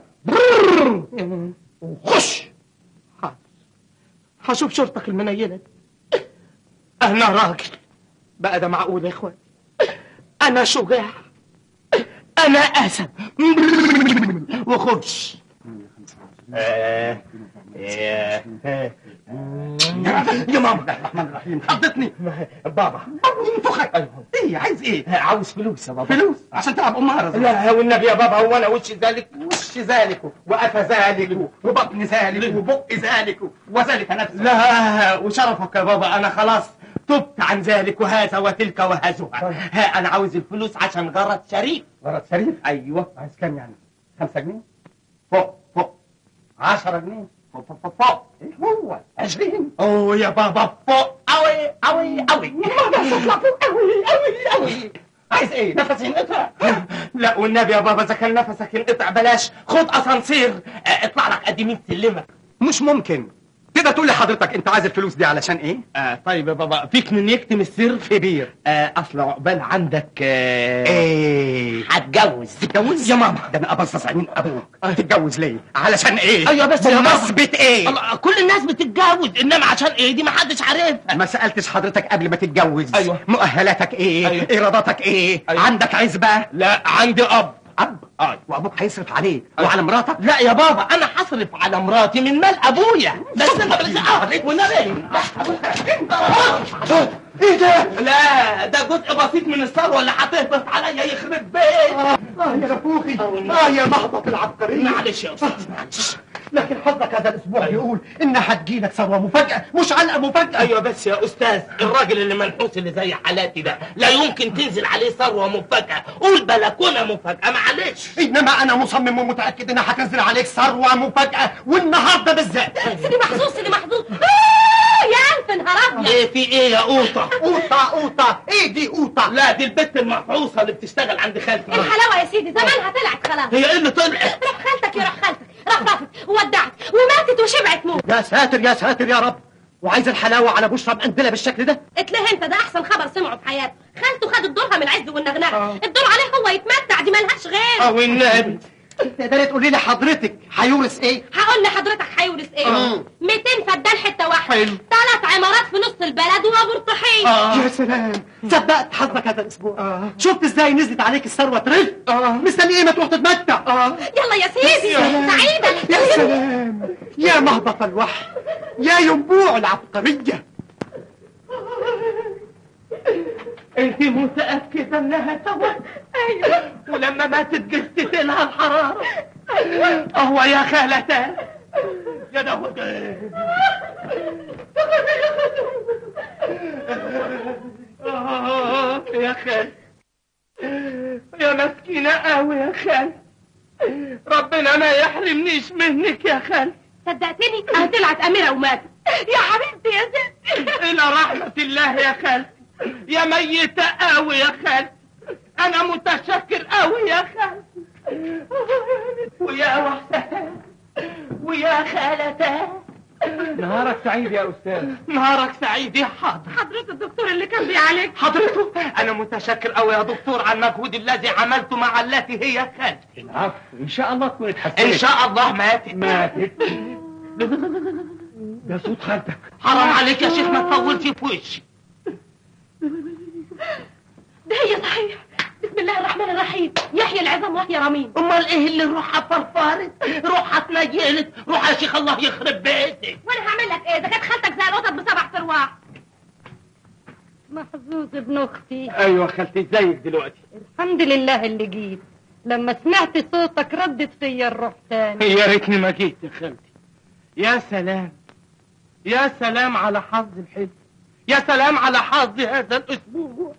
وخش حاضر. هشوف شرطك المنيلة دي. انا راجل بقى ده معقول يا اخوان انا شجاع انا اسد وخش آه. يا يا ماما الرحمن الرحيم خضتني بابا انفخك ايه عايز ايه عاوز فلوس يا بابا فلوس عشان تلعب أمها لا والنبي يا بابا هو انا وشي ذلك وش ذلك وقف ذلك وبطن ذلك وبق ذلك وذلك نفسه لا وشرفك يا بابا انا خلاص تبت عن ذلك وهذا وتلك وهذا ها انا عاوز الفلوس عشان غرض شريف غرض شريف ايوه عايز كام يعني خمسة جنيه فوق فوق عشرة جنيه فوق فوق فوق فوق ايه هو عشرين اوه يا بابا فوق اوي اوي اوي ما تطلع فوق قوي قوي قوي عايز ايه نفسي ينقطع لا والنبي يا بابا اذا كان نفسك ينقطع بلاش خد اسانسير اه، اطلع لك قد 100 سلمه مش ممكن تقدر تقول لحضرتك انت عايز الفلوس دي علشان ايه آه طيب يا بابا فيك من يكتم السر كبير آه اصل عقبال عندك آه ايه هتجوز تتجوز يا ماما ده انا ابصص عينين ابوك تتجوز ليه علشان ايه ايوه بس يا ماما. بمناسبة ايه الله كل الناس بتتجوز انما عشان ايه دي ما حدش عارفها ما سألتش حضرتك قبل ما تتجوز أيوة. مؤهلاتك ايه أيوة. ايراداتك ايه أيوة. عندك عزبة لا عندي اب اب اه وابوك هيصرف عليك وعلى مراتك لا يا بابا انا هصرف على مراتي من مال ابويا بس انت بس اه والنبي ايه ده لا ده جزء بسيط من الثروه اللي هتهبط عليا يخرب بيت اه يا نفوخي اه يا مهبط العبقرية معلش يا استاذ معلش لكن حظك هذا الاسبوع يقول ان هتجيلك ثروه مفاجاه مش علقه مفاجاه ايوه بس يا استاذ الراجل اللي منحوس اللي زي حالاتي ده لا يمكن تنزل عليه ثروه مفاجاه قول بلكونه مفاجاه معلش انما انا مصمم ومتاكد انها هتنزل عليك ثروه مفاجاه والنهارده بالذات سيدي محظوظ سيدي محظوظ آه يا ألف نهار أبيض ايه في ايه يا قوطه قوطه قوطه ايه دي قوطه لا دي البت المحروسه اللي بتشتغل عند خالتي الحلاوة يا سيدي زمانها طلعت خلاص هي ايه اللي طلعت روح خالتك يروح خالتك رفرفت وودعت وماتت وشبعت موت يا ساتر يا ساتر يا رب وعايز الحلاوه على بشرى مقندله بالشكل ده اتله انت ده احسن خبر سمعه في حياته خالته خدت دورها من العز والنغنغه الدور عليه هو يتمتع دي ملهاش غير او النبي تقدري تقولي لي حضرتك هيورث ايه هقول لحضرتك هيورث ايه آه. 200 فدان حته واحده حلو. ثلاث عمارات في نص البلد وابو طحين يا سلام صدقت حظك هذا الاسبوع شفت ازاي نزلت عليك الثروه ترف مستني ايه ما تروح تتمتع يلا يا سيدي سعيده يا سلام يا مهبط الوحي يا ينبوع العبقريه انت متاكده انها توت ايوه ولما ماتت جثت لها الحراره اهو يا خالتان يا داود آه، يا خال يا مسكينة قوي يا خال ربنا ما يحرمنيش منك يا خال صدقتني انا طلعت اميره وماتت يا حبيبتي يا ستي إلى رحمة الله يا خالتي يا ميتة قوي يا خالتي أنا متشكر قوي يا خالتي ويا وحدتها ويا خالتها نهارك سعيد يا استاذ نهارك سعيد يا حاضر حضرتك الدكتور اللي كان بيعالج حضرته أنا متشكر قوي يا دكتور على المجهود الذي عملته مع التي هي خالتي العفو ان شاء الله تكون اتحسنت إن شاء الله ماتت ماتت ده صوت خالتك حرام عليك يا شيخ ما تطولش في وشي ده هي صحيح بسم الله الرحمن الرحيم يحيى العظام وهي رميم امال ايه اللي روحها فرفرت روحها اتنيلت روح يا شيخ الله يخرب بيتك وانا هعمل لك ايه ده كانت خالتك زي القطط بسبع ارواح محظوظ ابن اختي ايوه خالتي ازيك دلوقتي الحمد لله اللي جيت لما سمعت صوتك ردت فيا الروح تاني يا ريتني ما جيت يا خالتي يا سلام يا سلام على حظ الحلو يا سلام على حظ هذا الاسبوع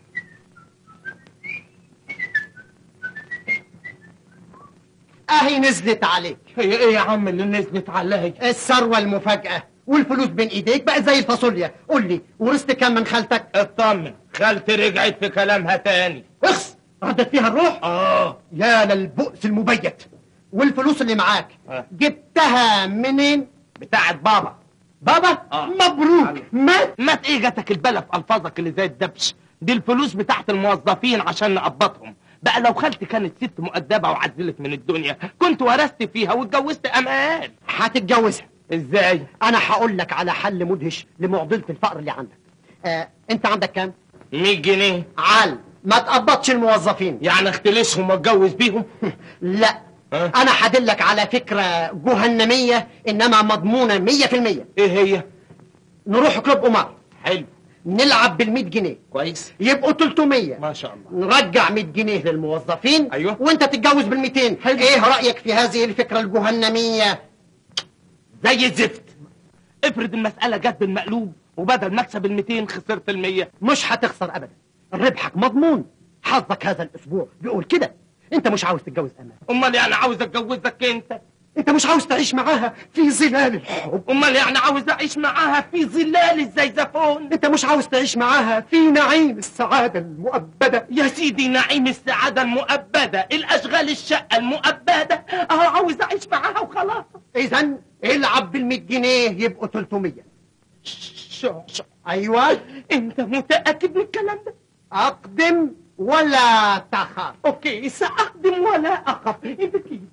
اهي نزلت عليك هي ايه يا عم اللي نزلت عليا الثروة المفاجأة والفلوس بين ايديك بقت زي الفاصوليا قول لي ورثت كام من خالتك اطمن خالتي رجعت في كلامها تاني اخس ردت فيها الروح اه يا للبؤس المبيت والفلوس اللي معاك آه. جبتها منين بتاعت بابا بابا آه. مبروك مات مات ايه جاتك البلا في الفاظك اللي زي الدبش دي الفلوس بتاعت الموظفين عشان نقبضهم بقى لو خالتي كانت ست مؤدبة وعزلت من الدنيا كنت ورثت فيها واتجوزت امال هتتجوزها ازاي انا هقول لك على حل مدهش لمعضلة الفقر اللي عندك آه، انت عندك كام 100 جنيه عال ما تقبضش الموظفين يعني اختلسهم واتجوز بيهم لا ها؟ انا هدلك على فكرة جهنمية انما مضمونة مية في المية ايه هي نروح كلوب قمار حلو نلعب بال 100 جنيه كويس يبقوا 300 ما شاء الله نرجع 100 جنيه للموظفين أيوة. وانت تتجوز بال 200 ايه رايك في هذه الفكره الجهنميه زي الزفت افرض المسألة جت بالمقلوب وبدل ما اكسب ال 200 خسرت ال 100 مش هتخسر ابدا ربحك مضمون حظك هذا الاسبوع بيقول كده انت مش عاوز تتجوز امال امال يعني عاوز اتجوزك انت انت مش عاوز تعيش معاها في ظلال الحب امال يعني عاوز اعيش معاها في ظلال الزيزفون انت مش عاوز تعيش معاها في نعيم السعاده المؤبده يا سيدي نعيم السعادة المؤبدة الأشغال الشقة المؤبدة أهو عاوز أعيش معاها وخلاص اذا العب بال 100 جنيه يبقوا 300 شو شو ايوه أنت متأكد من الكلام ده؟ اقدم ولا تخاف أوكي سأقدم ولا أخف أنت كيف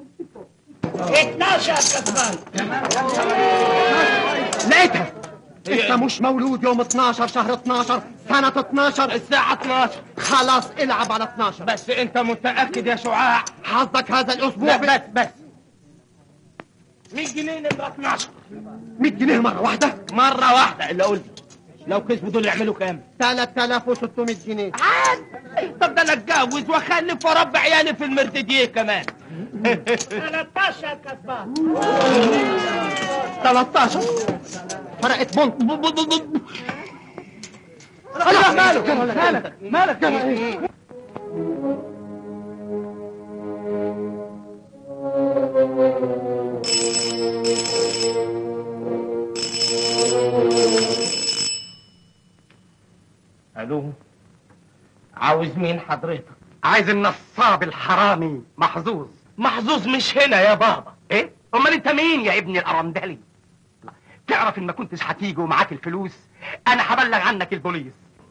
12 كسبان لقيتها انت مش مولود يوم 12 شهر 12 سنة 12 الساعة 12 خلاص العب على 12 بس أنت متأكد يا شعاع حظك هذا الاسبوع لا بس بس 100 جنيه نبقى 12 100 جنيه مرة واحدة مرة واحدة اللي قلت لو كسبوا دول يعملوا كام؟ 3600 جنيه عاد طب ده انا اتجوز واخلف واربي عيالي في المرتديه كمان 13 كسبان 13 فرقت بنط الله مالك مالك مالك مالك الو عاوز مين حضرتك عايز النصاب الحرامي محظوظ محظوظ مش هنا يا بابا ايه امال انت مين يا ابني الارندلي لا، تعرف ان ما كنتش هتيجي ومعاك الفلوس انا هبلغ عنك البوليس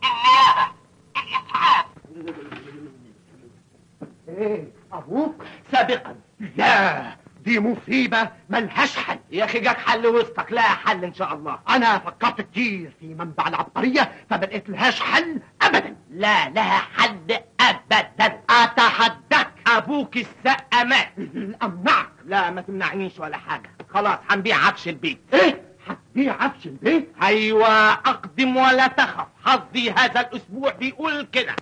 ايه ابوك سابقا لا دي مصيبة ملهاش حل يا اخي جاك حل وسطك لا حل ان شاء الله انا فكرت كتير في منبع العبقرية فما لقيت لهاش حل ابدا لا لها حل ابدا اتحداك ابوك السقا مات امنعك لا ما تمنعنيش ولا حاجه خلاص هنبيع عفش البيت ايه هتبيع عفش البيت ايوه اقدم ولا تخف حظي هذا الاسبوع بيقول كده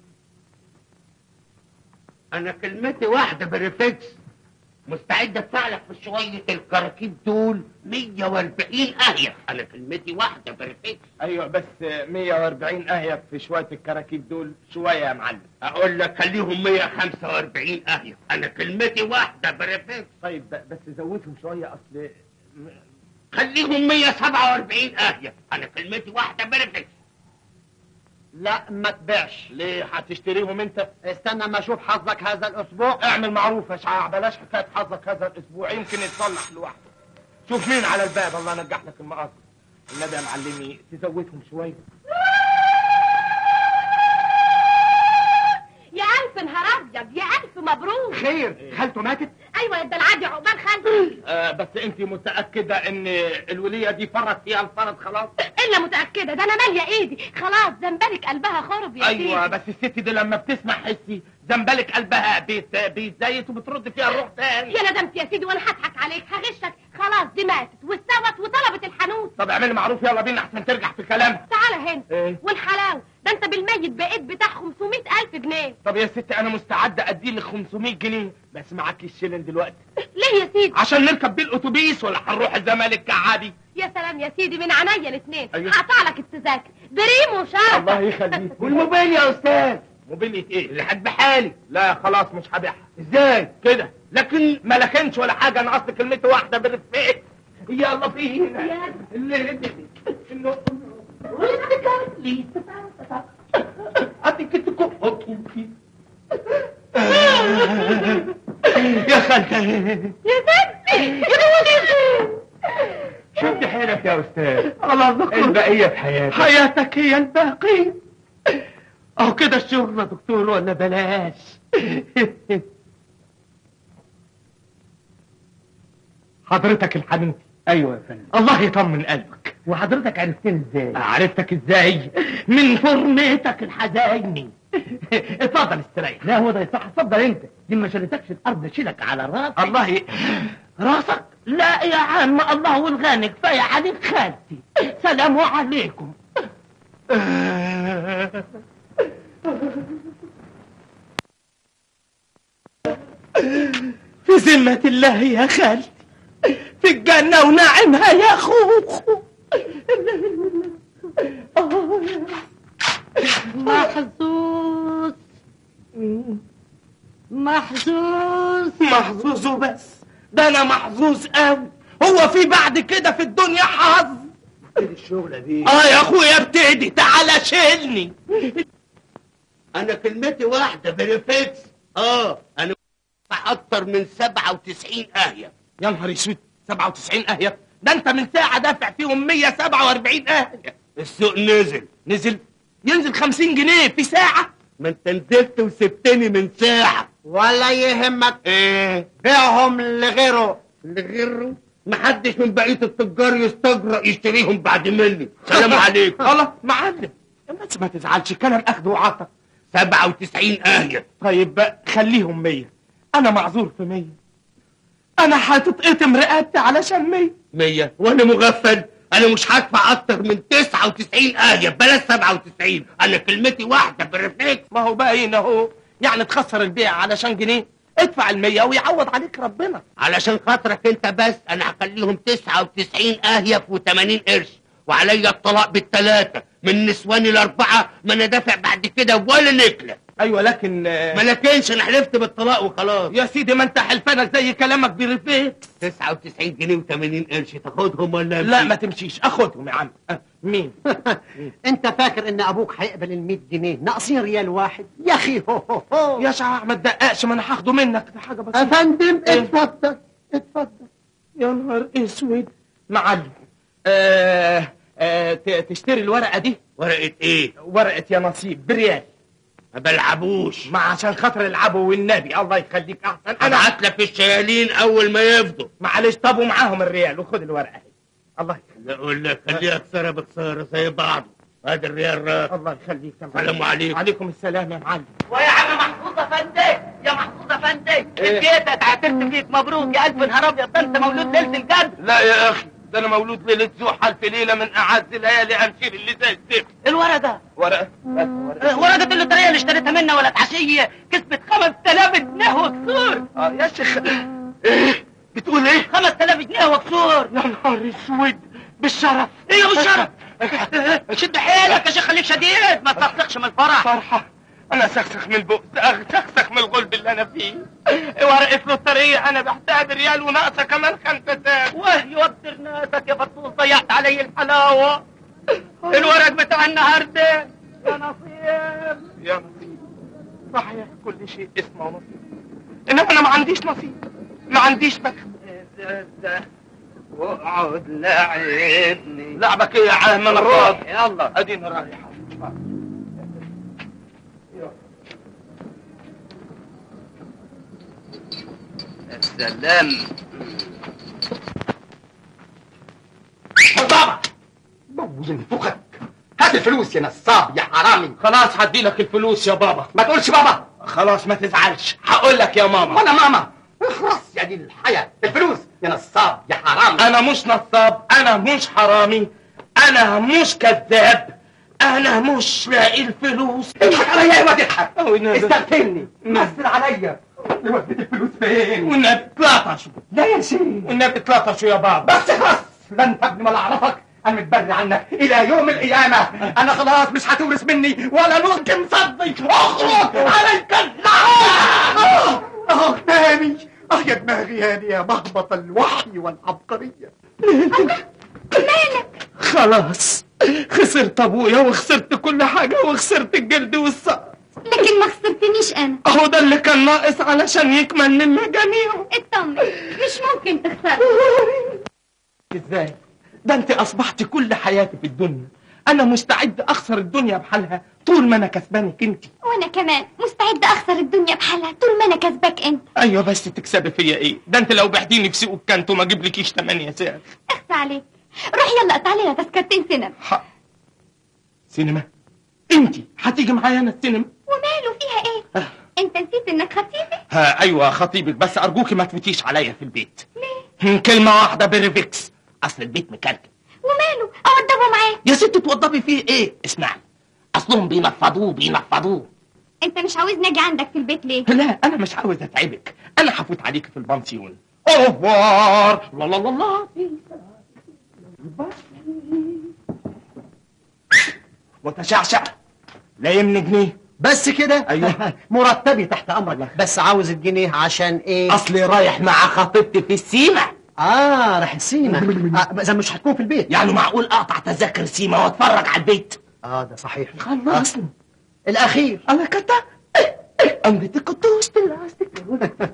انا كلمتي واحدة بريفكس مستعد ادفع لك في شوية الكراكيب دول 140 اهية انا كلمتي واحدة بريفكس ايوه بس 140 اهية في شويه الكراكيب دول شويه يا معلم اقول لك خليهم 145 اهية انا كلمتي واحدة بريفكس طيب ب- بس زودهم شويه اصل خليهم 147 اهية انا كلمتي واحدة بريفكس لا ما تبيعش ليه هتشتريهم انت استنى ما اشوف حظك هذا الاسبوع اعمل معروف يا شعاع بلاش حكايه حظك هذا الاسبوع يمكن يتصلح لوحده شوف مين على الباب الله ينجح لك المقاصد النبي يا معلمي تزودهم شويه يا الف نهار ابيض يا الف مبروك خير خالته ماتت ايوه يا العادي عقبال خالتي آه بس انت متاكده ان الوليه دي فرط فيها الفرض خلاص الا متاكده ده انا ماليه ايدي خلاص زنبلك قلبها خرب يا ايوه سيدي بس الست دي لما بتسمع حسي زنبلك قلبها بيت بيتزيت وبترد فيها الروح تاني يا ندمت يا سيدي وانا هضحك عليك هغشك خلاص دي ماتت واستوت وطلبت الحانوت طب اعملي معروف يلا بينا احسن ترجع في كلامها تعالى هنا ايه والحلاوه ده انت بالميت بقيت بتاع 500 الف جنيه طب يا ست انا مستعد اديلك 500 جنيه بس معاك الشيلن دلوقتي ليه يا سيدي عشان نركب بيه الاتوبيس ولا هنروح الزمالك كعابي يا سلام يا سيدي من عينيا الاثنين أيوة. هقطع لك التذاكر بريمو شرف الله يخليك والموبايل يا استاذ موبيلية ايه اللي هتبيعها لي لا خلاص مش هبيعها ازاي كده لكن ما لكنش ولا حاجه انا اصل كلمتي واحده بالرفق يلا فينا اللي انه يا خالتي يا ستي يا شد حيلك يا استاذ الله ذكر البقيه في حياتك حياتك هي الباقية اهو كده الشغل يا دكتور ولا بلاش حضرتك الحنوتي ايوه يا فندم الله يطمن قلبك وحضرتك عرفتني ازاي عرفتك ازاي من فرمتك الحزيني اتفضل استريح لا هو ده يصح اتفضل انت دي ما شالتكش الارض شيلك على راسك الله ي... راسك لا يا عم الله والغني كفايه عليك خالتي سلام عليكم في ذمة الله يا خالتي في الجنة ونعمها يا خوخو محظوظ محظوظ محظوظ وبس ده انا محظوظ قوي هو في بعد كده في الدنيا حظ الشغلة دي اه يا اخويا ابتدي تعالى شيلني انا كلمتي واحدة بريفكس اه انا اكتر من 97 اهية يا نهار اسود 97 اهية ده انت من ساعة دافع فيهم 147 اهية السوق نزل نزل ينزل 50 جنيه في ساعة ما انت نزلت وسبتني من ساعة ولا يهمك ايه بيعهم لغيره لغيره محدش من بقية التجار يستجرأ يشتريهم بعد مني سلام عليكم الله معلم بس ما تزعلش كلام اخد وعطا 97 اهية طيب بقى خليهم 100 انا معذور في 100 انا هتتقطم رقبتي علشان 100 100 وانا مغفل انا مش هدفع اكتر من 99 اهية بلاش 97 انا كلمتي واحدة بريفكس ما هو باين اهو يعني تخسر البيع علشان جنيه ادفع المية ويعوض عليك ربنا علشان خاطرك انت بس انا هخليهم 99 اهية في 80 قرش وعليا الطلاق بالثلاثة من نسواني الاربعة ما انا دافع بعد كده ولا نكلة ايوه لكن آه، ما لكنش انا حلفت بالطلاق وخلاص يا سيدي ما انت حلفانك زي كلامك بريفيت 99 جنيه و80 قرش تاخدهم ولا لا أمشي؟ ما تمشيش اخدهم يا عم آه، مين انت فاكر ان ابوك هيقبل ال 100 جنيه ناقصين ريال واحد يا اخي هو هو هو يا شعب ما تدققش ما انا هاخده منك ده حاجه بسيطه افندم إيه؟ اتفضل اتفضل يا نهار اسود معلم آه آه ت- تشتري الورقه دي ورقة ايه ورقه يا نصيب بريال ما بلعبوش ما عشان خاطر العبوا والنبي الله يخليك احسن انا هبعت لك الشيالين اول ما يفضوا معلش طب ومعاهم الريال وخد الورقه اهي الله يخليك لا اقول لك خليها خساره بخساره زي بعض هذا الريال راس الله يخليك يا معلم. السلام عليكم. وعليكم السلام يا معلم ويا عم محفوظ افندي يا محفوظ افندي اديتك عتبت فيك مبروك يا الف نهار ابيض ده انت مولود ليله الجد لا يا اخي ده انا مولود ليله زحل في ليله من اعز ليالي امشير اللي زي الزفت الورقه ده ورقه بس ورقه ورقه اللوتريه اللي اشتريتها منها ولا عشيه كسبت 5000 جنيه وكسور اه يا شيخ ايه بتقول ايه 5000 جنيه وكسور يا نهار اسود بالشرف ايه بالشرف شد حيلك يا شيخ خليك شديد ما تصفقش من الفرح فرحة انا سخسخ من البؤس سخسخ من الغلب اللي انا فيه ورقة لوترية انا بحتاج ريال وناقصة كمان خمسة ساعة واه يوتر ناسك يا فطوس ضيعت علي الحلاوه الورق بتاع النهارده يا نصيب يا نصيب صحيح كل شيء اسمه نصيب انما انا ما عنديش نصيب ما عنديش بخت واقعد لعبني لعبك ايه يا عم انا فاضي يلا اديني رايح السلام بابا ينفخك هات الفلوس يا نصاب يا حرامي خلاص هدي لك الفلوس يا بابا ما تقولش بابا خلاص ما تزعلش هقول لك يا ماما وانا ماما اخرس يا دي الحياة الفلوس يا نصاب يا حرامي انا مش نصاب انا مش حرامي انا مش كذاب انا مش لاقي الفلوس اضحك عليا يا واد اضحك أوي نادر. استغفرني مثل عليا وديت الفلوس فين والنبي اطلطشوا لا يا شيخ والنبي اطلطشوا يا بابا بس خلاص لا انت ابني ولا اعرفك انا متبري عنك الى يوم القيامه انا خلاص مش هتورث مني ولا نركم صدي اخرج عليك اللعنه اه تاني اه يا دماغي هاني يا مهبط الوحي والعبقريه خلاص خسرت ابويا وخسرت كل حاجه وخسرت الجلد والصقر لكن ما خسرتنيش انا اهو ده اللي كان ناقص علشان يكمل لنا جميعا اطمن مش ممكن تخسر ازاي ده انت اصبحت كل حياتي في الدنيا انا مستعد اخسر الدنيا بحالها طول ما انا كسبانك انت وانا كمان مستعدة اخسر الدنيا بحالها طول ما انا كسبك انت ايوه بس تكسبي فيا ايه ده انت لو بعتيني في سوق الكانتو ما اجيب لكيش 8 ساعه اخفى عليك روح يلا قطع لنا تذكرتين سينما حق. سينما انت هتيجي معايا انا السينما وماله فيها ايه انت نسيت انك خطيبي ها ايوه خطيبك بس ارجوكي ما تفوتيش عليا في البيت ليه كلمه واحده بريفكس اصل البيت مكركب وماله اوضبه معاك يا ست توضبي فيه ايه اسمعي اصلهم بينفضوه بينفضوه انت مش عاوزني اجي عندك في البيت ليه لا انا مش عاوز اتعبك انا هفوت عليك في البنسيون اوفوار لا لا لا لا وتشعشع لا يمني جنيه بس كده أيوه. مرتبي تحت امرك بس عاوز الجنيه عشان ايه اصلي رايح مع خطيبتي في السيما اه راح السيما آه اذا مش هتكون في البيت يعني معقول اقطع تذاكر سيما واتفرج على البيت اه ده صحيح خلصنا الاخير انا كتا امريتي كنتوش باللاستيك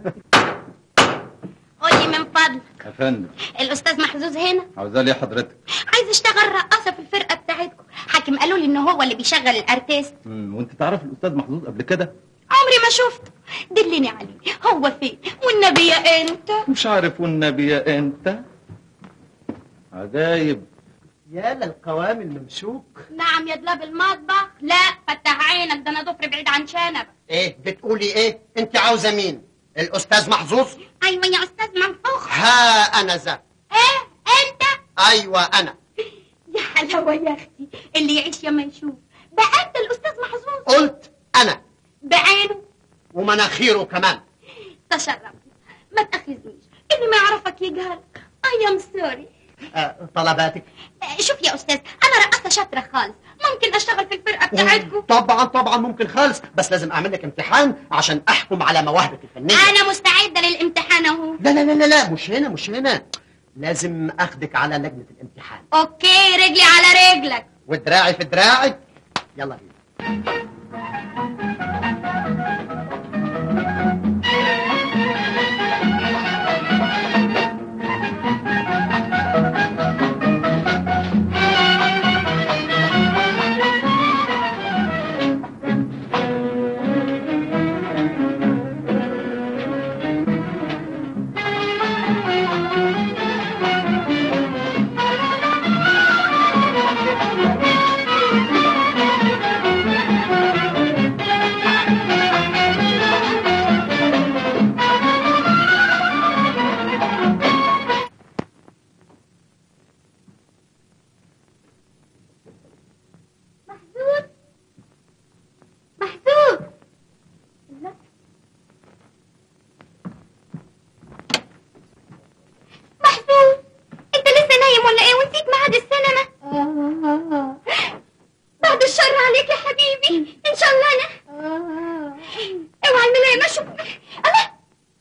قولي من فضلك يا فندم الاستاذ محظوظ هنا عاوزاه ليه حضرتك عايز اشتغل رقاصه في الفرقه بتاعتكم حاكم قالوا لي ان هو اللي بيشغل الارتيست مم، وانت تعرف الاستاذ محظوظ قبل كده عمري ما شفته دلني عليه هو فين والنبي يا انت مش عارف والنبي يا انت عجايب يا للقوام الممسوك نعم يا دلاب المطبخ لا فتح عينك ده انا ضفر بعيد عن شنب ايه بتقولي ايه انت عاوزه مين الاستاذ محظوظ ايوه يا استاذ منفوخ ها انا ذا ايه انت ايوه انا يا حلاوه يا اختي اللي يعيش يا ما يشوف ده انت الاستاذ محظوظ قلت انا بعينه ومناخيره كمان تشرف ما تاخذنيش اللي ما يعرفك يجهلك اي ام سوري آه طلباتك شوف يا استاذ انا رقاصه شاطره خالص ممكن اشتغل في الفرقه بتاعتكم طبعا طبعا ممكن خالص بس لازم اعمل لك امتحان عشان احكم على مواهبك الفنيه انا مستعده للامتحان اهو لا لا لا لا لا مش هنا مش هنا لازم اخدك على لجنه الامتحان اوكي رجلي على رجلك ودراعي في دراعي يلا بينا محسوس محسوس لا. محسوس انت لسه نايم ولا ايه ونسيت ميعاد السينما بعد الشر عليك يا حبيبي ان شاء الله انا اوعى الملاية ما اشوف الله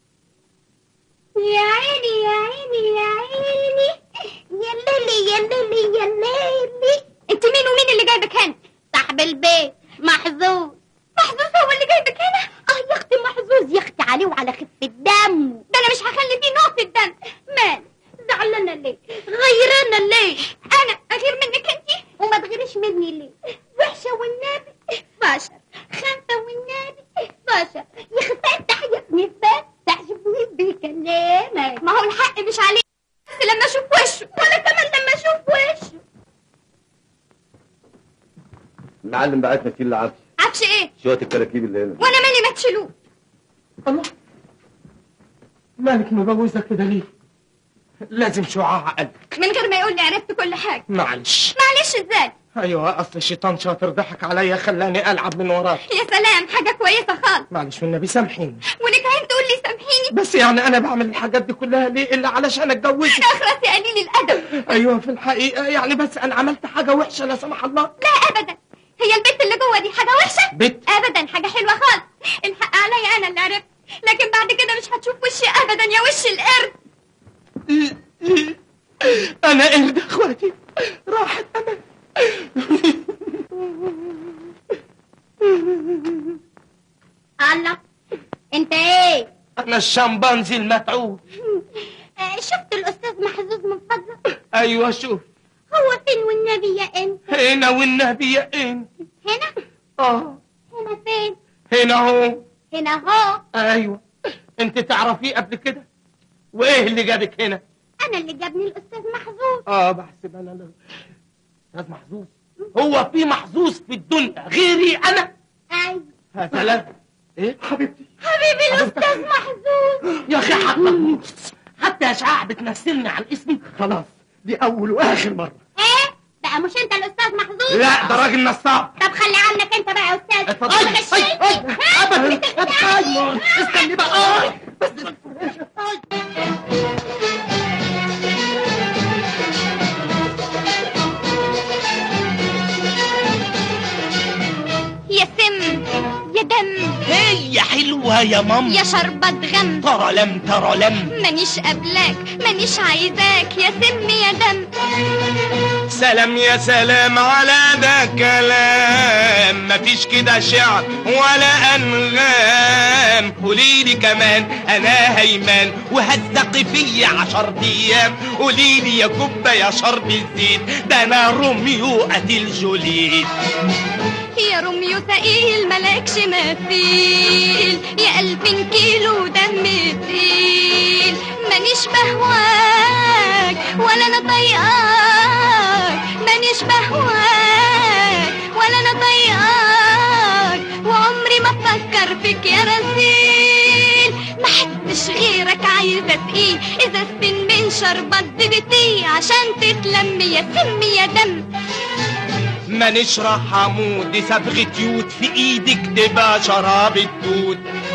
يا عيني يا عيني يا عيني يا ليلي يا ليلي يا ليلي انت مين ومين اللي جايبك هنا صاحب البيت محظوظ محظوظ هو اللي جايبك هنا اه يا اختي محظوظ يا اختي عليه وعلى خفة دمه ده انا مش هخلي فيه نقطة دم مال زعلانة ليه غيرانة ليه انا اغير منك انت وما تغيرش مني ليه وحشة والنبي بشر خمسة والنبي بشر يا اخي فتح يا ابني فتح شوفني بكلامك ما هو الحق مش عليه بس لما اشوف وشه ولا كمان لما اشوف وشه المعلم بعتنا كتير العفش عفش ايه شوية الكراكيب اللي هنا وانا مالي ما تشيلوه الله مالك مبوزة كده ليه لازم شعاع قلبك من غير ما يقول لي عرفت كل حاجه معلش معلش ازاي ايوه اصل الشيطان شاطر ضحك عليا خلاني العب من وراك يا سلام حاجه كويسه خالص معلش والنبي سامحيني ولك عين تقول لي سامحيني بس يعني انا بعمل الحاجات دي كلها ليه الا علشان اتجوزك اخرس يا قليل الادب ايوه في الحقيقه يعني بس انا عملت حاجه وحشه لا سمح الله لا ابدا هي البت اللي جوه دي حاجه وحشه بت ابدا حاجه حلوه خالص الحق عليا انا اللي عرفت لكن بعد كده مش هتشوف وشي ابدا يا وش القرد انا قرد يا اخواتي راحت امان الله انت ايه انا الشمبانزي المتعوب آه، شفت الاستاذ محظوظ من فضلك ايوه شوف هو فين والنبي يا انت هنا والنبي يا انت هنا اه هنا فين هنا اهو هنا هو ايوه انت تعرفيه قبل كده وايه اللي جابك هنا انا اللي جابني الاستاذ محظوظ اه بحسب انا لا استاذ محظوظ هو في محظوظ في الدنيا غيري انا ايوه يا سلام ايه حبيبتي حبيبي الاستاذ محظوظ يا اخي حتى حتى اشعاع بتمثلني عن اسمي خلاص دي اول واخر مره ايه بقى مش انت الاستاذ محظوظ لا ده راجل نصاب طب خلي عنك انت بقى يا استاذ اتفضل. أنا غشيت. ها؟ ابدا ابدا استني بقى آه. بس يا سم يا دم هي حلوة يا مام يا شربة غم ترى لم ترى لم مانيش قبلك مانيش عايزاك يا سم يا دم سلام يا سلام على ده كلام مفيش كده شعر ولا انغام قوليلي كمان انا هيمان وهزق فيا عشر ايام قوليلي يا كوبا يا شرب الزيت ده انا روميو قتل جوليت يا روميو ثقيل ملكش مثيل يا ألفين كيلو دم تقيل مانيش بهواك ولا أنا طايقاك مانيش بهواك ولا أنا طايقاك وعمري ما أفكر فيك يا رزيل ما حدش غيرك عايزة تقيل إذا سن من شربات دبتي عشان تتلم يا سم يا دم ما نشرح عمود دي صبغة يود في ايدك تبقى شراب الدود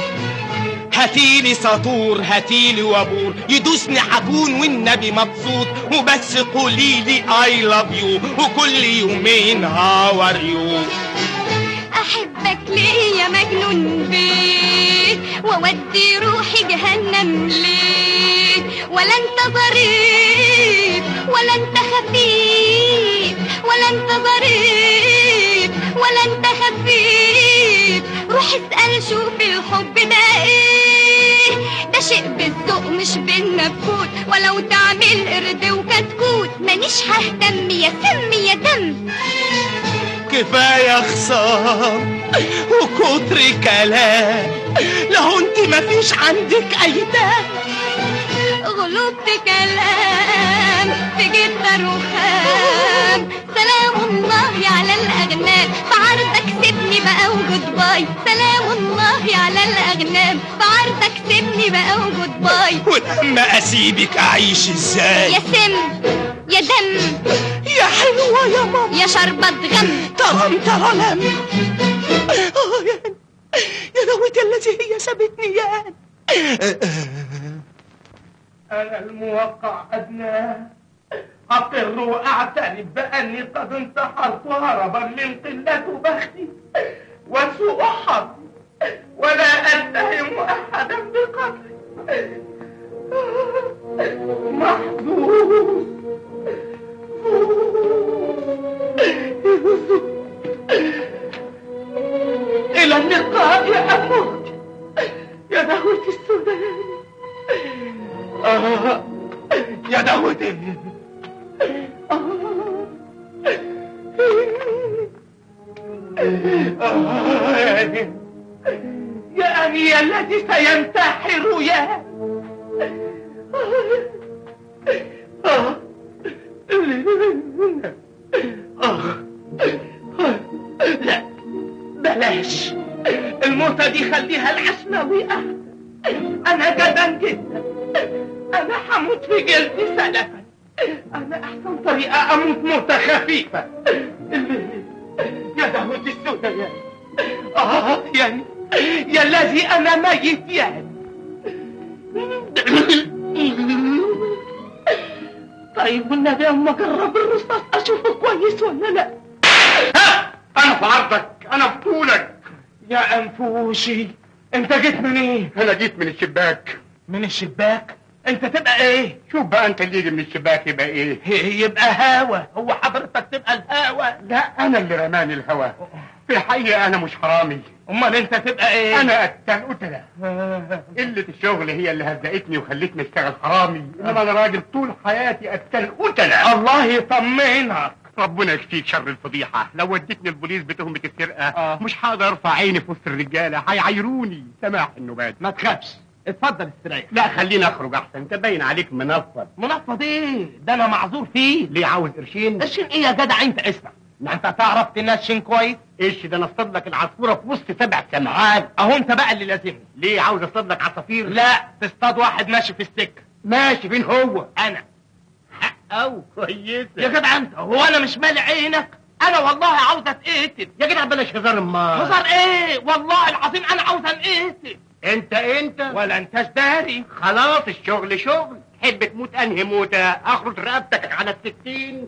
هاتيلي سطور هاتيلي وابور يدوسني حبون والنبي مبسوط وبس قوليلي اي لاف يو وكل يومين هاور يو احبك ليه يا مجنون بيه واودي روحي جهنم ليه ولا انت ظريف ولا انت خفيف ولا انت ظريف ولا انت خفيف روح اسأل شوف الحب ده ايه ده شيء بالذوق مش بالنفوت ولو تعمل قرد وكتكوت مانيش ههتم يا سم يا دم كفاية خسارة وكتر كلام لو انت مفيش عندك ايتام غلطت كلام في جدة رخام سلام الله على الأغنام بعرضك سيبني بقى وجود باي سلام الله على الأغنام بعرضك سيبني بقى وجود باي ولما اسيبك اعيش ازاي يا سم يا دم يا حلوة يا ماما يا شربة غم ترم ترى لم آه يا يا نويت الذي هي سابتني يا أنا الموقع أدناه أقر وأعترف بأني قد انتحرت هربا من قلة بختي وسوء حظي ولا أتهم أحدا بقتلي محظوظ إلى اللقاء يا أموت يا دهوتي السوداني آه يا دهوتي آه يعني يا أني الذي سينتحر يا آه آه لا بلاش الموتة دي خليها العشناوي أحسن أنا جبان جدا أنا هموت في جلدي سلفا أنا أحسن طريقة أموت موتة خفيفة يا دهوتي السوداء يا آه يعني يا الذي أنا ميت يعني طيب والنبي أما أجرب الرصاص أشوفه كويس ولا لا ها أنا في عرضك أنا في طولك يا أنفوشي أنت جيت منين؟ انا جيت من الشباك من الشباك انت تبقى ايه شوف بقى انت اللي يجي من الشباك يبقى ايه يبقى هوا هو حضرتك تبقى الهوا لا انا اللي رماني الهوا في الحقيقه انا مش حرامي امال انت تبقى ايه انا قتال قتله قله الشغل هي اللي هزقتني وخلتني اشتغل حرامي انما انا راجل طول حياتي قتال قتله الله يطمنك ربنا يكفيك شر الفضيحه لو وديتني البوليس بتهمه السرقه آه. مش هقدر ارفع عيني في وسط الرجاله هيعايروني سماح النبات ما تخافش اتفضل استريح لا خليني اخرج احسن انت باين عليك منفض منفض ايه ده انا معذور فيه ليه عاوز قرشين قرشين ايه يا جدع انت اسمع ما انت تعرف تنشن كويس ايش ده انا اصطاد لك العصفوره في وسط سبع سمعات اهو انت بقى اللي لازمني ليه عاوز اصطاد لك عصافير لا تصطاد واحد ماشي في السكه ماشي فين هو انا او كويسه يا جدع انت هو انا مش مالي عينك انا والله عاوز اتقتل يا جدع بلاش هزار ما هزار ايه والله العظيم انا عاوز انقتل انت انت ولا انتش داري خلاص الشغل شغل تحب تموت انهي موتة اخرج رقبتك على الستين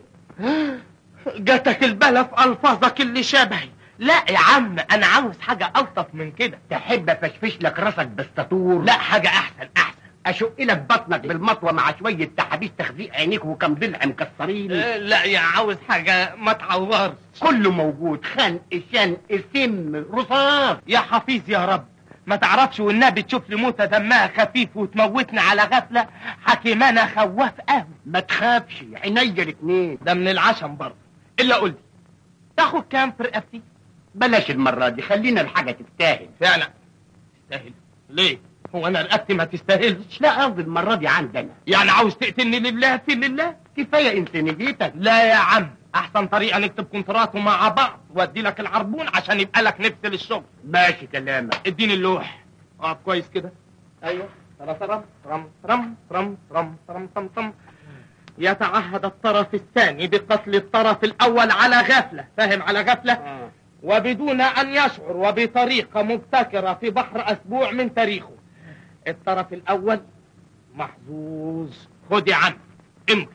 جاتك البلا في الفاظك اللي شبهي لا يا عم انا عاوز حاجه الطف من كده تحب افشفش لك راسك بالسطور لا حاجه احسن احسن اشق لك بطنك بالمطوه مع شويه تحابيش تخزيق عينيك وكم ضلع مكسرين آه، لا يا عاوز حاجه ما تعورش كله موجود خنق شنق سم رصاص يا حفيظ يا رب ما تعرفش والنبي تشوف لي موتة دمها خفيف وتموتني على غفلة حكيم انا خواف قوي ما تخافش عينيا الاتنين ده من العشم برضه الا قول لي تاخد كام في رقبتي بلاش المرة دي خلينا الحاجة تستاهل فعلا تستاهل ليه هو انا رقبتي ما تستاهلش لا قصدي المرة دي عندنا يعني عاوز تقتلني لله في لله كفاية انسانيتك لا يا عم احسن طريقه نكتب كونتراته مع بعض وادي لك العربون عشان يبقى لك نفس للشغل ماشي كلامك اديني اللوح اقف كويس كده ايوه ترى ترم ترم ترم ترم ترم ترم ترم ترم يتعهد الطرف الثاني بقتل الطرف الاول على غفله فاهم على غفله وبدون ان يشعر وبطريقه مبتكره في بحر اسبوع من تاريخه الطرف الاول محظوظ خد يا عم امضي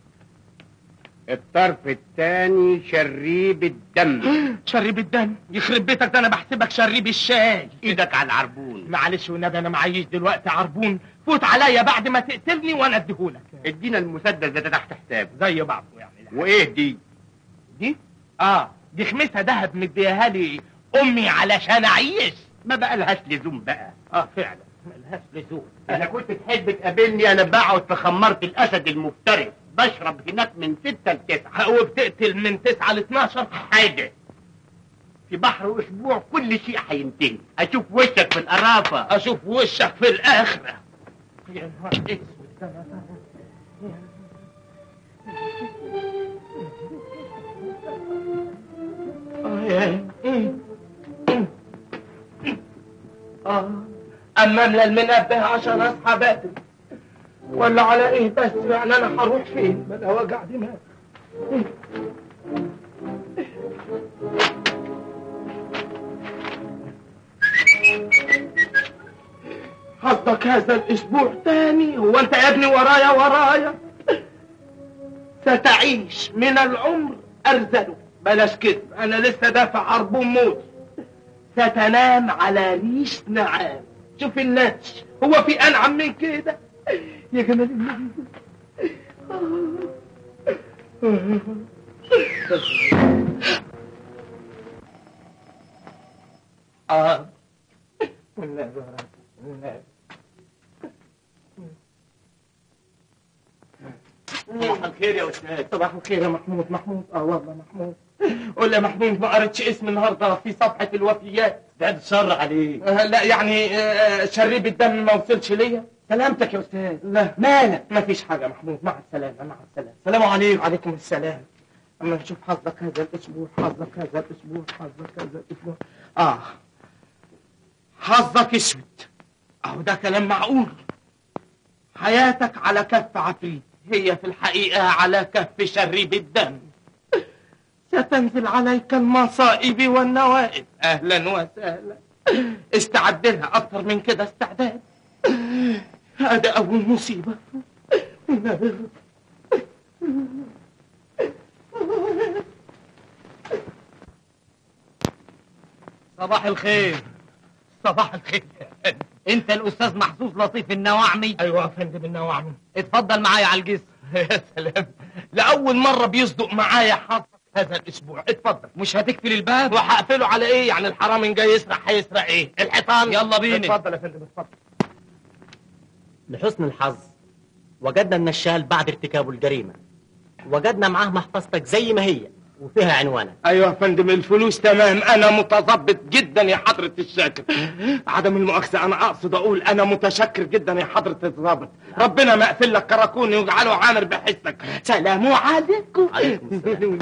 الطرف الثاني شريب الدم شريب الدم يخرب بيتك ده انا بحسبك شريب الشاي ايدك على العربون معلش والنبي انا معيش دلوقتي عربون فوت عليا بعد ما تقتلني وانا اديهولك ادينا المسدس ده تحت حساب زي بعضه يعني لا. وايه دي دي اه دي خمسها دهب مديها لي امي علشان اعيش ما بقى لهاش لزوم بقى اه فعلا ملهاش لزوم اذا كنت تحب تقابلني انا بقعد في خمارة الاسد المفترس بشرب هناك من ستة لتسعة وبتقتل من 9 ل 12 حاجة في بحر اسبوع كل شيء هينتهي اشوف وشك في القرافة اشوف وشك في الاخره يا نهار اسود ده أنا- آه يا- أمم. أمم. اه اما املى المنبه عشان اصحى بدري ولا على ايه بس يعني انا هروح فين بلا وجع دماغ حظك هذا الاسبوع تاني هو انت يا ابني ورايا ورايا ستعيش من العمر ارذله بلاش كده انا لسه دافع عربون موت ستنام على ريش نعام شوف الناس هو في انعم من كده يا جمال النبي اه والنبي يا رب، والنبي. صباح الخير يا استاذ صباح الخير يا محمود محمود اه والله محمود قول لي يا محمود ما قريتش اسم النهارده في صفحه الوفيات بعد الشر عليك آه لا يعني آه شريب الدم ما وصلش ليا سلامتك يا استاذ لا مالك ما فيش حاجه يا محمود مع السلامه مع السلامه سلام عليكم وعليكم السلام اما نشوف حظك هذا الاسبوع حظك هذا الاسبوع حظك هذا الاسبوع اه حظك اسود اهو ده كلام معقول حياتك على كف عفريت هي في الحقيقة على كف شريب الدم ستنزل عليك المصائب والنوائب اهلا وسهلا استعد لها اكتر من كده استعداد هذا اول مصيبة صباح الخير صباح الخير انت الاستاذ محظوظ لطيف النواعمي ايوه يا فندم النواعم اتفضل معايا على الجسر يا سلام لأول مرة بيصدق معايا حظك هذا الأسبوع اتفضل مش هتقفل الباب وهقفله على إيه يعني الحرام إن جاي يسرق هيسرق إيه الحيطان يلا بينا. اتفضل يا فندم اتفضل لحسن الحظ وجدنا النشال بعد ارتكابه الجريمة وجدنا معاه محفظتك زي ما هي وفيها عنوانك أيوة يا فندم الفلوس تمام أنا متظبط جدا يا حضرة الشاكر عدم المؤاخذة أنا أقصد أقول أنا متشكر جدا يا حضرة الضابط ربنا ما يقفل لك كراكوني ويجعله عامر بحسك سلام عليكم عليكم السلام.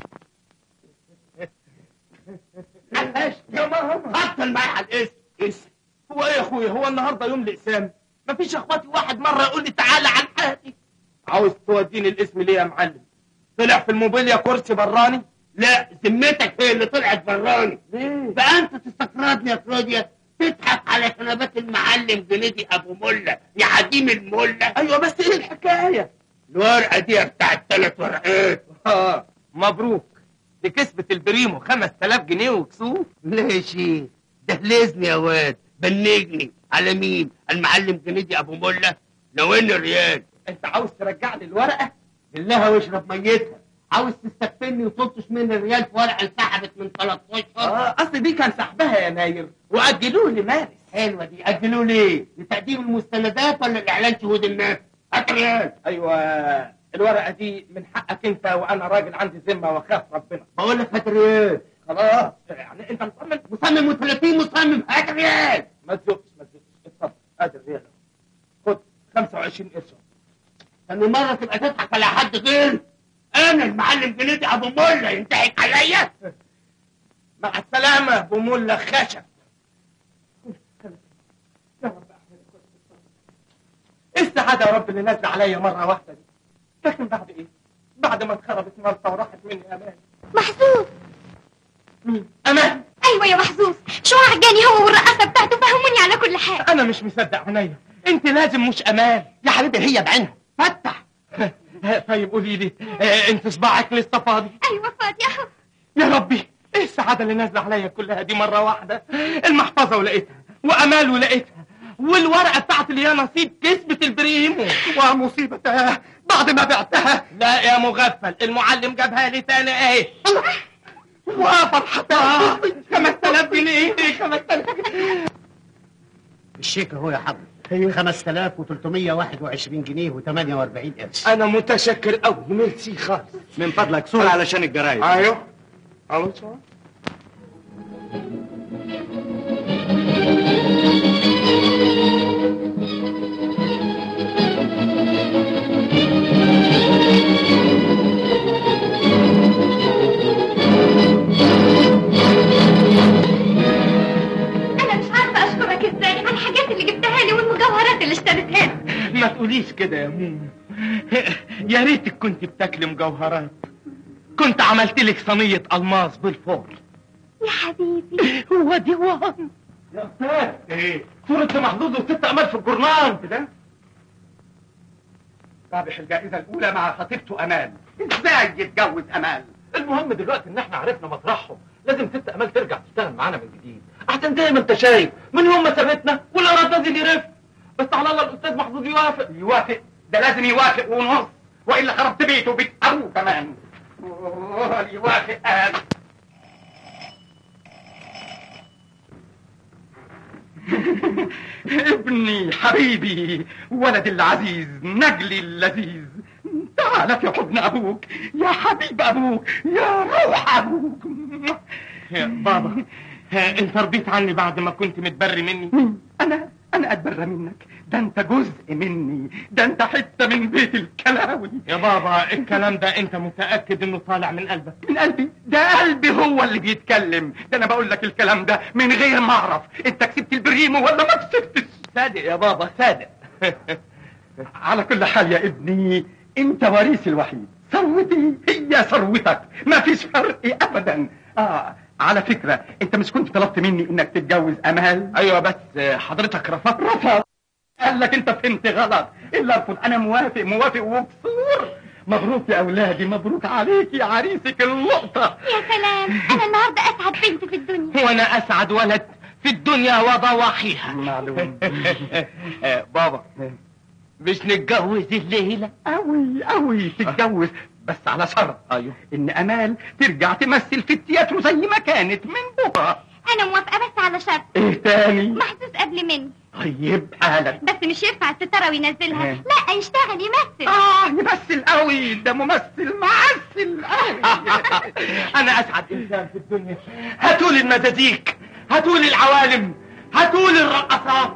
يا ماما قفل معايا على الاسم اسم هو ايه يا اخويا هو النهارده يوم الاقسام مفيش اخواتي واحد مره يقول لي تعالى على الحاتي عاوز توديني الاسم ليه يا معلم طلع في الموبيليا كرسي براني لا ذمتك هي اللي طلعت براني ليه بقى انت تستقرضني يا كلوديا تضحك على شنبات المعلم جنيدي ابو ملا يا حديم الملا ايوه بس ايه الحكايه الورقه دي بتاعت ثلاث ورقات آه. مبروك دي كسبت البريمو 5000 جنيه وكسوف ليش ايه دهلزني يا واد بنجني على مين المعلم جنيدي ابو ملا ناولني الريال انت عاوز ترجع لي الورقه بالله واشرب ميتها عاوز تستكفلني وتلطش من الريال في ورقه انسحبت من 13 اه اصل دي كان سحبها يا ناير واجلوه لمارس حلوه دي اجلوا ليه لتقديم المستندات ولا لاعلان شهود الناس هات ريال ايوه الورقه دي من حقك انت وانا راجل عندي ذمه واخاف ربنا بقول لك هات ريال خلاص يعني انت مصمم مصمم و30 مصمم هات ريال ما تزقش ما تزقش اتفضل ادي الريال خد 25 قرش ثاني مرة تبقى تضحك على حد غير انا المعلم جنيدي ابو ملا ينتهك عليا مع السلامه ابو ملا خشب يا رب أحمدك. ايه السعاده يا رب اللي نازله عليا مره واحده دي لكن بعد ايه بعد ما اتخربت مالطا وراحت مني امان محظوظ مين امان ايوه يا محظوظ شو عجاني هو والرقاصه بتاعته فهموني على كل حال انا مش مصدق عينيا انت لازم مش امان يا حبيبي هي بعينها فتح طيب قولي لي آه، انت صباعك لسه فاضي ايوه فاضيه اهو يا ربي ايه السعاده اللي نازله عليا كلها دي مره واحده المحفظه ولقيتها وامال ولقيتها والورقه بتاعت اللي هي نصيب كسبت البريمو ومصيبتها بعد ما بعتها لا يا مغفل المعلم جابها لي تاني اهي وفرحتها 5000 جنيه 5000 الشيك اهو يا حبيبي 5321 جنيه و48 قرش انا متشكر قوي ميرسي خالص من فضلك صورة علشان الجرايد ايوه الو صور. انا مش عارفه اشكرك ازاي على الحاجات اللي جبتها لي والمجوهرات اللي اشتريتها لي ما تقوليش كده يا مومو يا ريتك كنت بتاكلي مجوهرات كنت عملت لك صينية الماس بالفور يا حبيبي هو ديوان يا استاذ ايه صورة محظوظ وست امال في الجورنال كده رابح الجائزة الأولى مع خطيبته أمال إزاي يتجوز أمال المهم دلوقتي ان احنا عرفنا مطرحهم لازم ست امال ترجع تشتغل معانا من جديد عشان زي ما انت شايف من يوم ما سابتنا والاراد نازل يرف بس على الله الاستاذ محظوظ يوافق يوافق ده لازم يوافق ونص وإلا خربت بيته وبيت أبوه كمان أوه، يوافق قال ابني حبيبي ولدي العزيز نجلي اللذيذ تعال في حضن أبوك يا حبيب أبوك يا روح أبوك يا بابا ها، انت رضيت عني بعد ما كنت متبري مني أنا أنا أتبرى منك ده أنت جزء مني ده أنت حتة من بيت الكلاوي يا بابا الكلام ده انت متأكد انه طالع من قلبك من قلبي ده قلبي هو اللي بيتكلم ده أنا بقول لك الكلام ده من غير ما أعرف أنت كسبت البريمو ولا ما كسبتش صادق يا بابا صادق على كل حال يا ابني انت وريثي الوحيد ثروتي هي ثروتك ما فيش فرق ابدا اه على فكرة انت مش كنت طلبت مني انك تتجوز امال ايوه بس حضرتك رفضت رفض قال لك انت فهمت غلط الا ارفض انا موافق موافق وبصور مبروك يا اولادي مبروك عليك يا عريسك اللقطة يا سلام انا النهارده اسعد بنت في الدنيا وانا اسعد ولد في الدنيا وضواحيها معلوم آه، بابا مش نتجوز الليله قوي قوي تتجوز بس على شرط ايوه ان امال ترجع تمثل في التياترو زي ما كانت من بكره انا موافقه بس على شرط ايه تاني محظوظ قبل مني طيب حالا بس مش يرفع الستاره وينزلها إيه. لا يشتغل يمثل اه يمثل قوي ده ممثل معسل قوي انا اسعد انسان في الدنيا هاتولي المزازيك هاتولي العوالم هاتولي الرقصات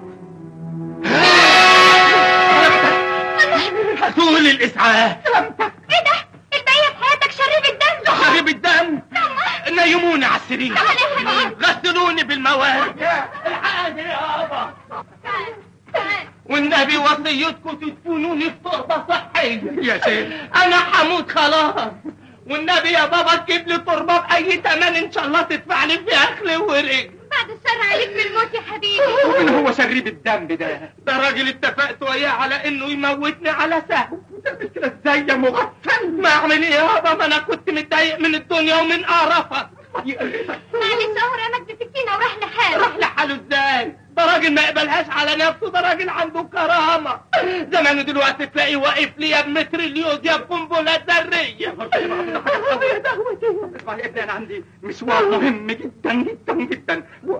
هاتولي الاسعاف ايه ده البقيه في حياتك شريف الدم خرب الدم نيموني على السرير تعال يا حبيبي. غسلوني بالمواد الحقني يابا تعال والنبي وصيتكم تدفوا يدفنوني في تربة صحية يا شيخ انا هموت خلاص والنبي يا بابا تجيب لي تربة بأي تمن ان شاء الله تدفع لي في اخل ورق بعد الشر عليك بالموت يا حبيبي ومن هو شريب الدم ده ده راجل اتفقت وياه على انه يموتني على سهو تعمل كده ازاي يا مغفل ما اعمل ايه يابا ما انا كنت متضايق من الدنيا ومن قرفها معلش اهو رمك بسكينه وراح لحاله راح لحاله ازاي ده راجل ما يقبلهاش على نفسه ده راجل عنده كرامة زمانه دلوقتي تلاقيه واقف لي يا بمتر اليوز يا بقنبلة ذرية يا دهوتي اسمع يا ابني انا عندي مشوار مهم جدا جدا جدا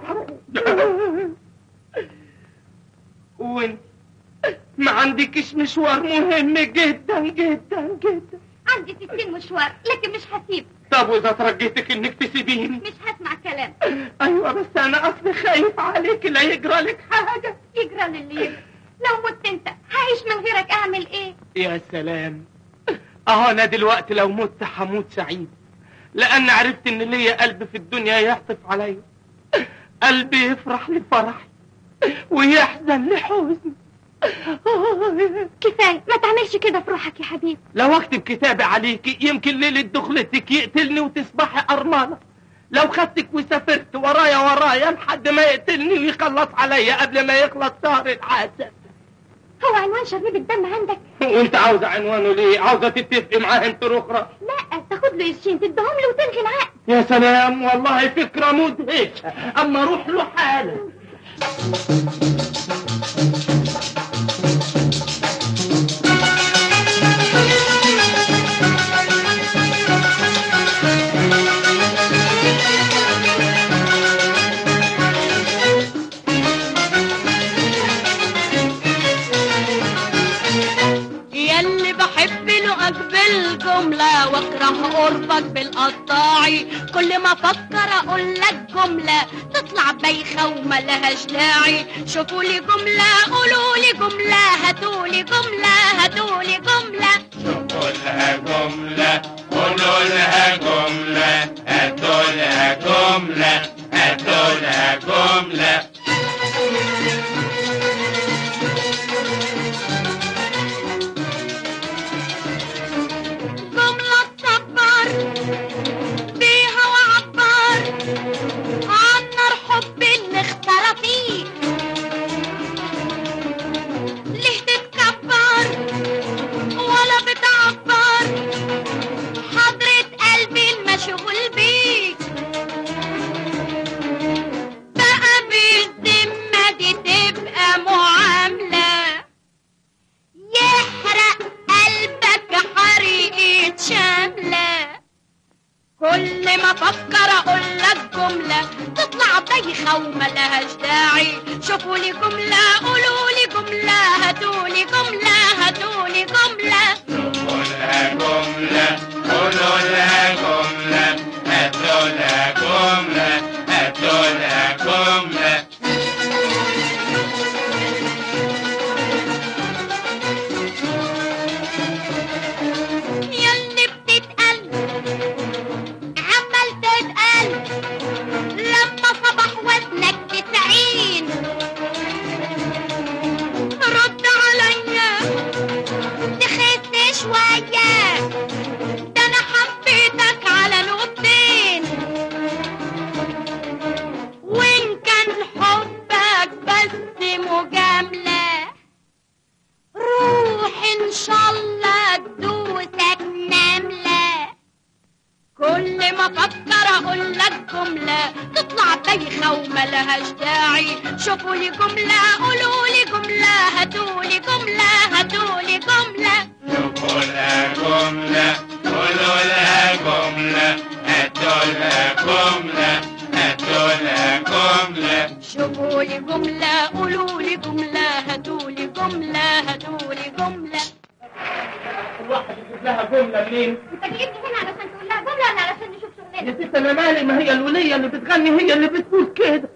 وانت ما عندكش مشوار مهم جدا جدا جدا عندي ستين مشوار لكن مش هسيب طب واذا ترجيتك انك تسيبيني مش هسمع كلام ايوه بس انا اصلي خايف عليك لا يجرى لك حاجه يجرى للي يجرى لو مت انت هعيش من غيرك اعمل ايه يا سلام اه انا دلوقتي لو مت هموت سعيد لان عرفت ان ليا قلب في الدنيا يعطف عليا قلبي يفرح لفرحي ويحزن لحزني كفايه ما تعملش كده في روحك يا حبيبي لو اكتب كتابي عليكي يمكن ليلة دخلتك يقتلني وتصبحي أرملة لو خدتك وسافرت ورايا ورايا لحد ما يقتلني ويخلص عليا قبل ما يخلص شهر العسل هو عنوان شريب الدم عندك وانت عاوزة عنوانه ليه؟ عاوزة تتفقي معاه انت اخرى لا تاخد له قرشين تديهم له وتلغي العقد يا سلام والله فكرة مدهشة اما اروح له حالا ياللي بحب له اقبل جملة واكره قربك بالقطاعي كل ما افكر اقول لك جملة تطلع بايخة وملهاش داعي شوفوا لي جملة قولوا لي جملة هاتوا لي جملة هاتوا لي جملة قولها جملة قولوا لها جملة هاتوا لها جملة هاتوا لها جملة جملة تصبر بيها وعبر عن نار حب اللي اخترتيه ليه تتكبر ولا بتعبر حضرة قلبي المشغول بيك بقى بالذمة دي تبقى معاملة يحرق قلبك حريقة شاملة كل ما افكر اقول لك جملة تطلع بايخة وملهاش داعي شوفوا لي جملة قولوا لي جملة هاتوا لي جملة هاتوا لي جملة قولها جملة قولوا لها جملة هاتوا لها جملة هاتوا لها جملة ياللي بتتقل عمال تتقل لما صبح وزنك تسعين رد عليا تخس شوية ده انا حبيتك على نقطتين وان كان حبك بس مجامله روح ان شاء الله تدوسك نملة كل ما افكر اقول لك جملة تطلع بايخة وملهاش داعي شوفوا لي جملة قولوا لي جملة هاتوا لي جملة هاتوا لي جملة قولها جملة قولوا لها جملة هاتوا لها جملة هاتوا لها جملة شوفوا لي جملة قولوا لي جملة هاتوا لي جملة هاتوا لي جملة الواحد يجيب لها جملة منين؟ انت جيتني هنا علشان تقول لها جمله ولا علشان نشوف يا شغلنا ست انا مالي ما هي الولية اللي بتغني هي اللي بتقول كده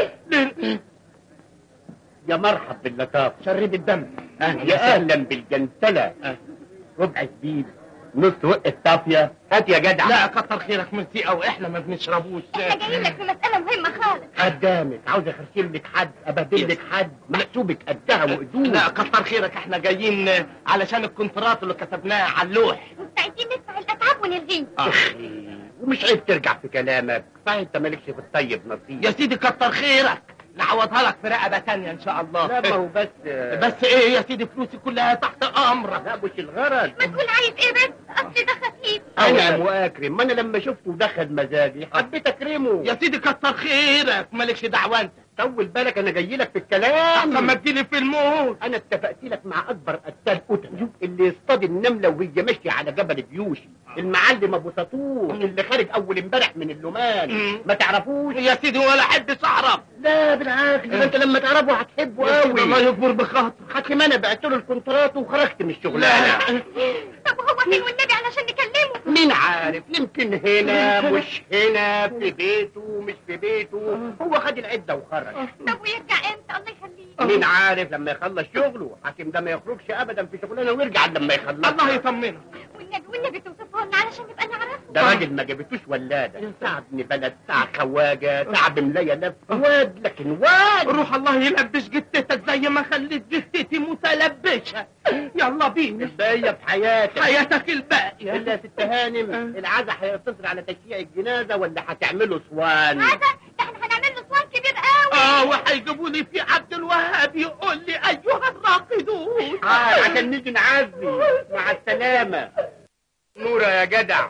يا مرحب باللطافة شرب الدم أهلا يا أهلا بالجنسلة ربع جديد نص وق الطافيه هات يا جدع لا كتر خيرك ميرسي او احنا ما بنشربوش احنا جايين لك في مسألة مهمة خالص قدامك عاوز اخشم لك حد ابدل لك حد محسوبك قدها وقدود لا كتر خيرك احنا جايين علشان الكونترات اللي كتبناه على اللوح مستعدين ندفع الأتعاب ونلغيه اخي ومش عيب ترجع في كلامك صحيح انت مالكش في الطيب نصيب يا سيدي كتر خيرك نعوضها لك في رقبة تانية ان شاء الله لا ما هو بس بس ايه يا سيدي فلوسي كلها تحت امرك لا مش الغرض ما تقول عايز ايه بس أصل ده خفيف انا واكرم ما انا لما شفته دخل مزاجي حبيت اكرمه يا سيدي كتر خيرك مالكش دعوة انت طول بالك انا جاي لك في الكلام احسن ما تجيلي في الموت انا اتفقت لك مع اكبر قتال قتل اللي يصطاد النمله وهي ماشيه على جبل بيوشي المعلم ابو سطور اللي خارج اول امبارح من اللومان مم. ما تعرفوش يا سيدي ولا حد اعرف لا بالعكس ده انت لما تعرفه هتحبه يا سيدي الله قوي يكبر بخاطر حكيم انا بعت له الكونترات وخرجت من الشغلانه طب هو فين والنبي علشان نكلمه مين عارف يمكن هنا مش هنا في بيته مش في بيته هو خد العده وخرج طب ويرجع امتى الله يخليه مين عارف لما يخلص شغله حكيم ده ما يخرجش ابدا في شغلانه ويرجع لما يخلص الله يطمنه والنبي والنبي توصفه لنا علشان نبقى نعرفه ده راجل ما جابتوش ولاده ساعة ابن بلد ساعة خواجه ساعة بملايه لف واد لكن واد روح الله يلبش جتتك زي ما خليت جتتي متلبشة يلا بينا الباقيه في حياتك حياتك الباقية الا يا ست هانم العزا هيقتصر على تشييع الجنازه ولا هتعملوا صوان هذا ده احنا هنعمل له صوان كبير قوي اه وهيجيبوا لي في عبد الوهاب يقول لي ايها الراقدون آه عشان نيجي نعزي مع السلامه نورة يا جدع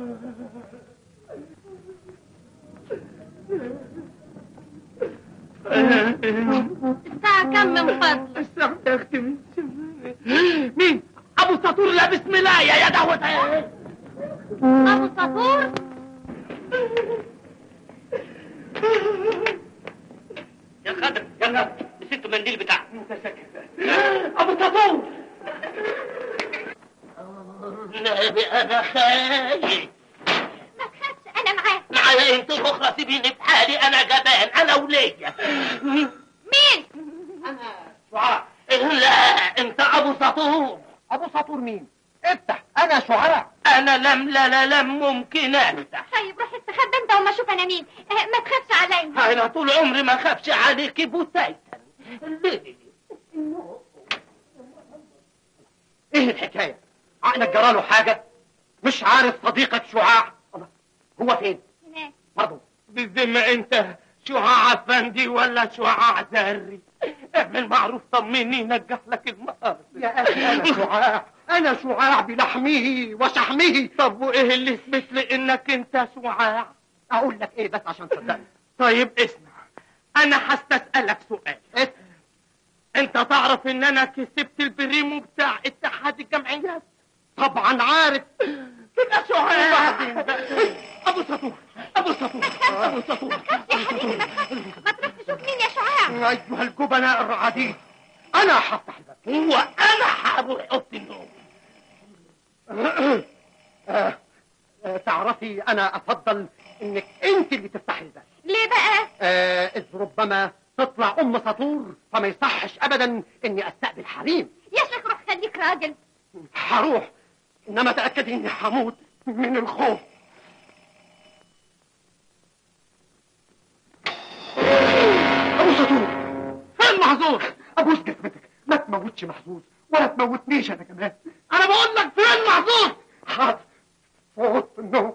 الساعة كم من فضلك الساعة يا اختي من زمان. مين ابو سطور لابس ملاية يا دعوة أبو سطور يا خضر يا خضر نسيت المنديل بتاعك ابو سطور النبي انا خايف ما تخافش أنا معاك معايا انت الاخرى سيبيني في حالي انا جبان انا وليا مين شعاع لا انت ابو سطور ابو سطور مين افتح انا شعراء انا لم لا لا لم ممكن افتح طيب روح استخبى انت وما اشوف انا مين اه، ما تخافش عليا انا طول عمري ما خافش عليك بوسيتا ليه ايه الحكايه عقلك جراله حاجه مش عارف صديقك شعاع الله، هو فين هناك برضه بالذمة انت شعاع افندي ولا شعاع ذري اعمل معروف طمني نجح لك المقاصد يا اخي انا شعاع انا شعاع بلحمه وشحمه طب وايه اللي يثبت لي انك انت شعاع اقول لك ايه بس عشان تصدقني طيب اسمع انا هستسألك سؤال اسم انت تعرف ان انا كسبت البريمو بتاع اتحاد الجمعيات طبعا عارف كده شعاع ابو سطور ابو سطور ابو سطور يا حبيبي ما تخافش ما تروح تشوف مين يا شعاع ايها الجبناء الرعادين انا هفتح الباب هو انا هروح اوضه النوم آه، آه، تعرفي انا افضل انك انت اللي تفتحي الباب ليه بقى آه، اذ ربما تطلع ام سطور فما يصحش ابدا اني استقبل حريم يا شيخ روح خليك راجل هروح انما تاكدي اني هموت من الخوف ابو سطور فين محظوظ ابوس جسمتك ما تموتش محظوظ ولا تموتنيش انا كمان انا بقول لك فين محظوظ حاضر فوت النوم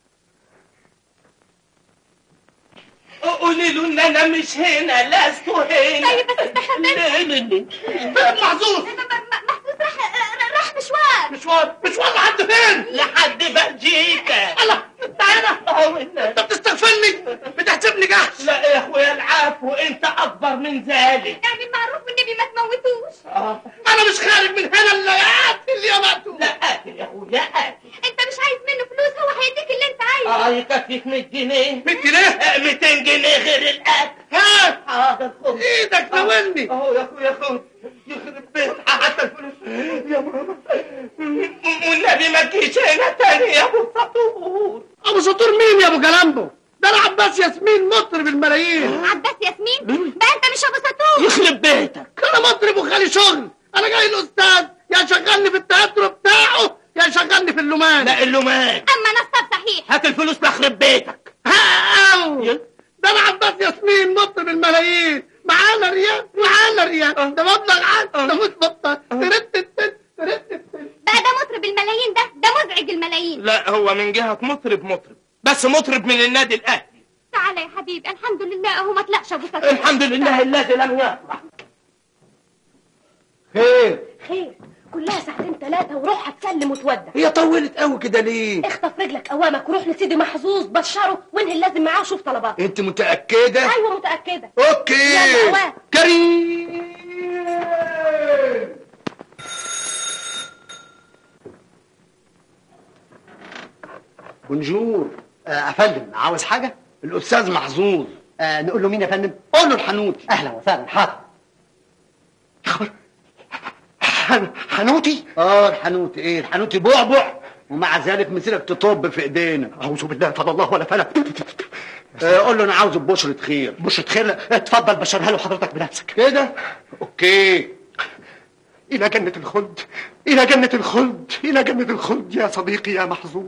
قولي له ان انا مش هنا لست هنا طيب بس استخبى فين محظوظ محسوس راح راح مشوار مشوار مشوار لحد فين لحد بلجيكا الله انت هنا انت بتستغفلني بتحسبني جحش لا يا اخويا العفو انت اكبر من ذلك اعمل معروف والنبي ما تموتوش انا مش خارج من هنا الا قاتل يا مقتول لا قاتل يا اخويا قاتل انت مش عايز منه فلوس هو هيديك اللي انت عايزه اه يكفيك 100 جنيه 100 جنيه 200 جنيه غير الاكل هات حاضر خد ايدك ناولني اهو يا اخويا خد يخرب بيت حتى الفلوس يا ماما والنبي ما تجيش هنا تاني يا ابو سطور ابو سطور مين يا ابو جلامبو ده انا عباس ياسمين مطرب الملايين عباس ياسمين بقى انت مش ابو سطور يخرب بيتك انا مطرب وخالي شغل انا جاي الاستاذ يا شغلني في التياترو بتاعه يا شغلني في اللومان لا اللومان اما نصاب صحيح هات الفلوس بخرب بيتك هاو ده انا عباس ياسمين مطرب الملايين معانا ريال معانا ريال ده مبلغ عاد ده مش بطل ترت التت ترت التت بقى ده مطرب الملايين ده ده مزعج الملايين لا هو من جهة مطرب مطرب بس مطرب من النادي الأهلي تعالى يا حبيبي الحمد لله اهو ما طلعش ابو فتح الحمد لله الذي لم يفرح خير خير كلها ساعتين ثلاثة وروح هتسلم وتودع هي طولت قوي كده ليه اخطف رجلك قوامك وروح لسيدي محظوظ بشره وانهي اللازم معاه وشوف طلباته انت متأكدة ايوه متأكدة اوكي يلا قوام كريم بونجور آه، يا فندم عاوز حاجه الاستاذ محظوظ آه نقول له مين يا فندم قول له الحنوتي اهلا وسهلا حاضر حن... حنوتي اه الحنوتي ايه الحنوتي بعبع ومع ذلك مسيرك تطب في ايدينا اعوذ بالله فضل الله ولا فلك آه قول له انا عاوز بشرة خير بشرة خير اتفضل بشرها له حضرتك بنفسك كده اوكي إلى جنة الخلد إلى جنة الخلد إلى جنة الخلد يا صديقي يا محظوظ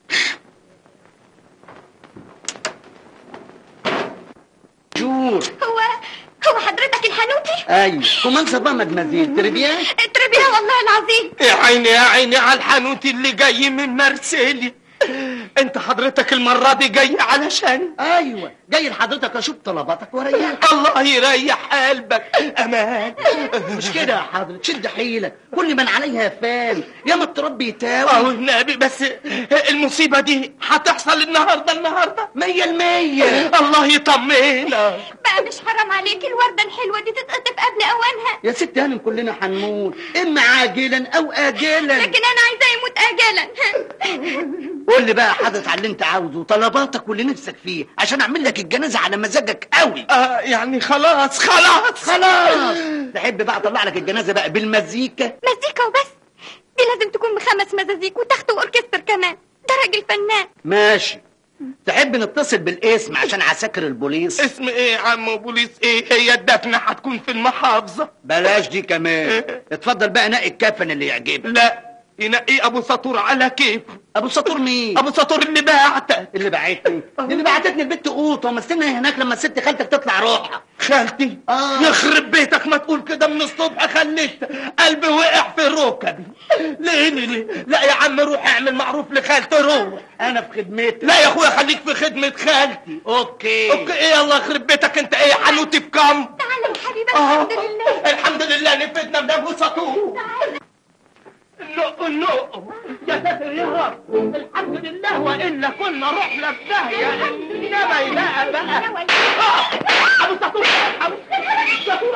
جور هو هو حضرتك الحنوتي ايوه كمان صباح مدمزيل تربيان تربيه والله العظيم يا عيني يا عيني على الحانوتي اللي جاي من مرسيليا انت حضرتك المرة دي جاي علشان ايوه جاي لحضرتك اشوف طلباتك وريحك الله يريح قلبك امان مش كده يا حضرتك شد حيلك كل من عليها فان يا ما التربي يتاوي اهو النبي بس المصيبة دي هتحصل النهاردة النهاردة مية المية الله يطمنك بقى مش حرام عليك الوردة الحلوة دي تتقطف قبل اوانها يا ست هانم كلنا هنموت اما عاجلا او اجلا لكن انا عايزاه يموت اجلا قول لي بقى حضرتك على اللي انت عاوزه طلباتك واللي نفسك فيه عشان اعمل لك الجنازه على مزاجك قوي آه يعني خلاص خلاص خلاص تحب بقى اطلع لك الجنازه بقى بالمزيكا مزيكا وبس دي لازم تكون بخمس مزازيك وتخت واوركستر كمان ده راجل فنان ماشي تحب نتصل بالاسم عشان عساكر البوليس اسم ايه يا عم بوليس ايه هي الدفنة هتكون في المحافظة بلاش دي كمان اتفضل بقى نقي الكفن اللي يعجبك لا ينقي ابو سطور على كيف ابو سطور مين ابو سطور اللي بعتك اللي بعتني دي اللي بعتتني البت قوطه ومستنى هناك لما الست خالتك تطلع روحها خالتي آه. يخرب بيتك ما تقول كده من الصبح خليت قلبي وقع في ركبي ليه ليه ليه لا يا عم روح اعمل معروف لخالتي روح انا في خدمتك لا يا اخويا خليك في خدمة خالتي اوكي اوكي ايه يلا يخرب بيتك انت ايه حنوتي بكم تعالى يا حبيبي آه. الحمد لله الحمد لله نفدنا من ابو سطور النق النق يا ساتر يا رب الحمد لله والا كنا رحنا في داهيه انما يلاقى بقى آه، ابو سطور ابو سطور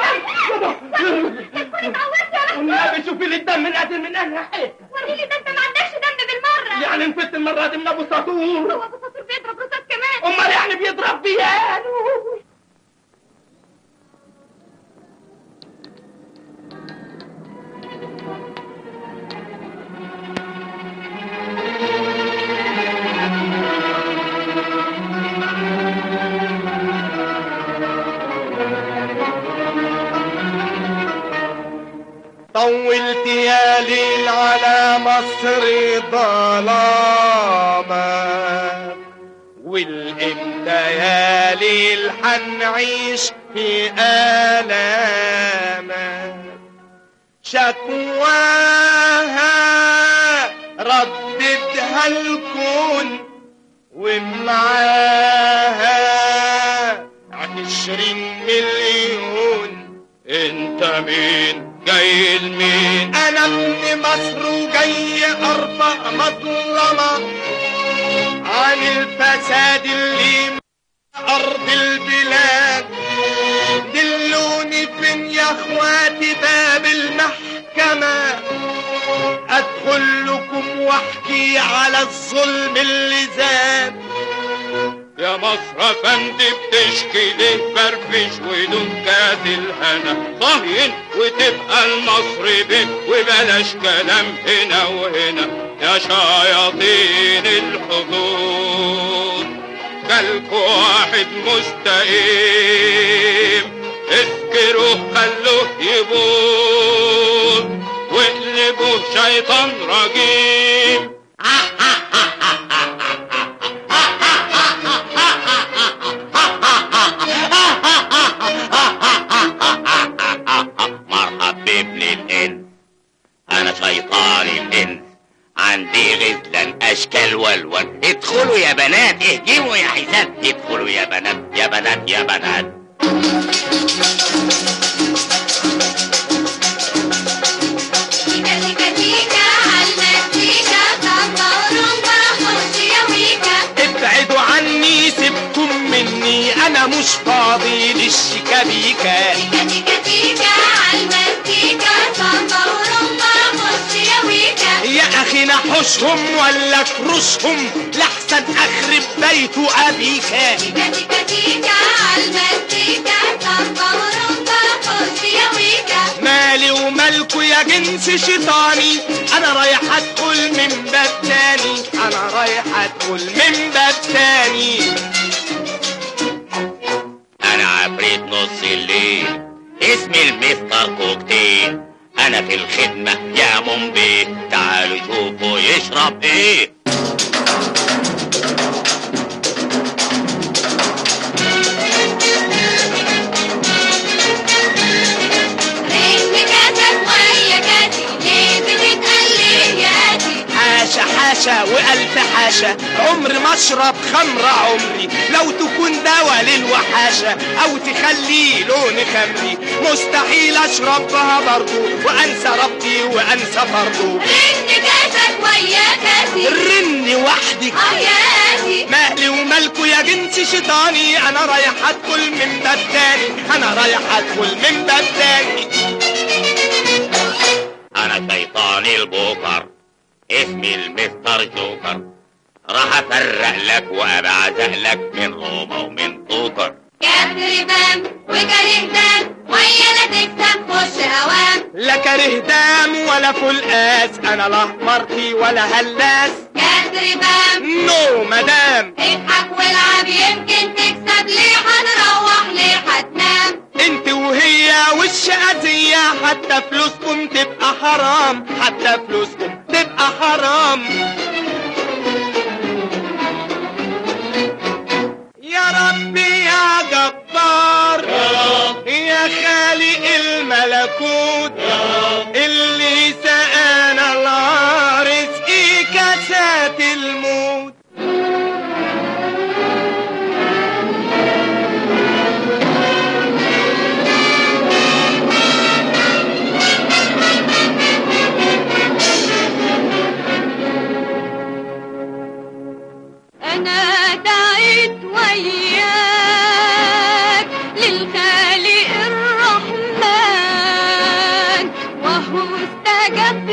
والنبي شوفي لي الدم القاتل من انهي حته وريني ده انت ما عندكش دم بالمره يعني نفدت المره دي من ابو سطور هو ابو سطور بيضرب رصاص كمان امال يعني بيضرب بيها طولت يا ليل على مصر ظلامك والامتى يا ليل حنعيش في آلامك شكواها رددها الكون ومعاها عشرين مليون انت مين جاي لمين انا ابن مصر وجاي ارفع مظلمة عن الفساد اللي ارض البلاد دلوني فين يا اخواتي باب المحكمة ادخل لكم واحكي على الظلم اللي زاد يا مصر افندي بتشكي ليه فرفش ودون كاس الهنا صهين وتبقى المصري بك وبلاش كلام هنا وهنا يا شياطين الحظوظ جالكوا واحد مستقيم اسكروه خلوه يبوظ واقلبوه شيطان رجيم اشكال والوان ادخلوا يا بنات اهجموا يا حساب ادخلوا يا بنات يا بنات يا بنات ابعدوا عني سيبكم مني انا مش فاضي للشيكابيكا يا اخي نحوشهم ولا كروشهم لحسن اخرب بيت ابيكا مالي ومالكوا يا جنس شيطاني انا رايح ادخل من باب تاني انا رايح ادخل من باب تاني انا عفريت نص الليل اسمي المستر كوكتيل انا في الخدمة يا مومبي تعالوا شوفوا يشرب ايه حاشا حاشا والف حاشا عمر ما اشرب خمر عمري لو تكون دواء للوحاشة او تخلي لون خمري مستحيل اشربها برضو وانسى ربي وانسى فرضه رن وحدك مهلي ومالكوا يا جنس شيطاني انا رايح ادخل من باب تاني انا رايح ادخل من باب تاني انا شيطان البوكر اسمي المستر جوكر راح افرق لك وابعزق لك من روما ومن بوكر لا كاره دام ولا فلقاس انا لا احمرتي ولا هلاس نو مدام اضحك والعب يمكن تكسب ليه هنروح ليه هتنام انت وهي وش اذية حتى فلوسكم تبقى حرام حتى فلوسكم تبقى حرام يا ربي يا جبار يا خالق الملكوت اللي سقانا العارس ايه كاسات الموت أنا دعيت وياك للخالق الرحمن وهو استجاب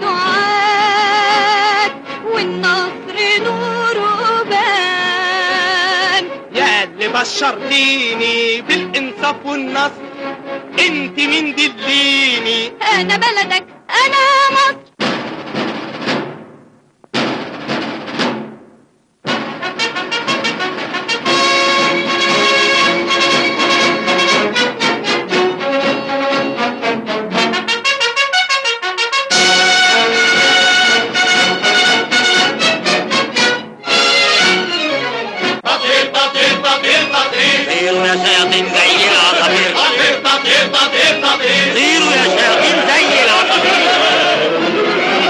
لدعاك والنصر نوره بان يا اللي بشرتيني بالانصاف والنصر انت مين دليني أنا بلدك أنا مصر تطهير تطهير تطهير تطهير طيروا يا شياطين زي العصافير تطهير تطهير تطهير تطهير طيروا يا شياطين زي العصافير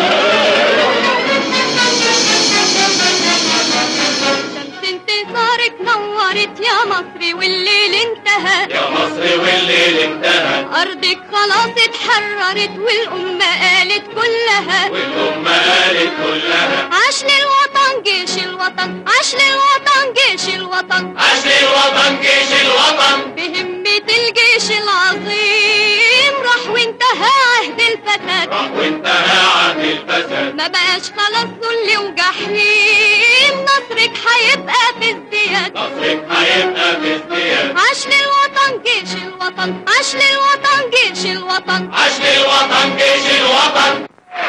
شمس انتصارك نورت يا مصر والليل انتهى يا مصر والليل انتهى أرضك خلاص اتحررت والأمة قالت كلها والأمة قالت كلها عاش للوطن جيش الوطن عاش للوطن جيش الوطن عاش للوطن جيش الوطن بهمة الجيش العظيم راح وانتهى عهد الفتاة راح وانتهى عهد الفساد ما بقاش خلاص ذل وجحيم نصرك هيبقى في ازدياد نصرك هيبقى في ازدياد عاش للوطن جيش الوطن عاش للوطن جيش الوطن عاش للوطن جيش الوطن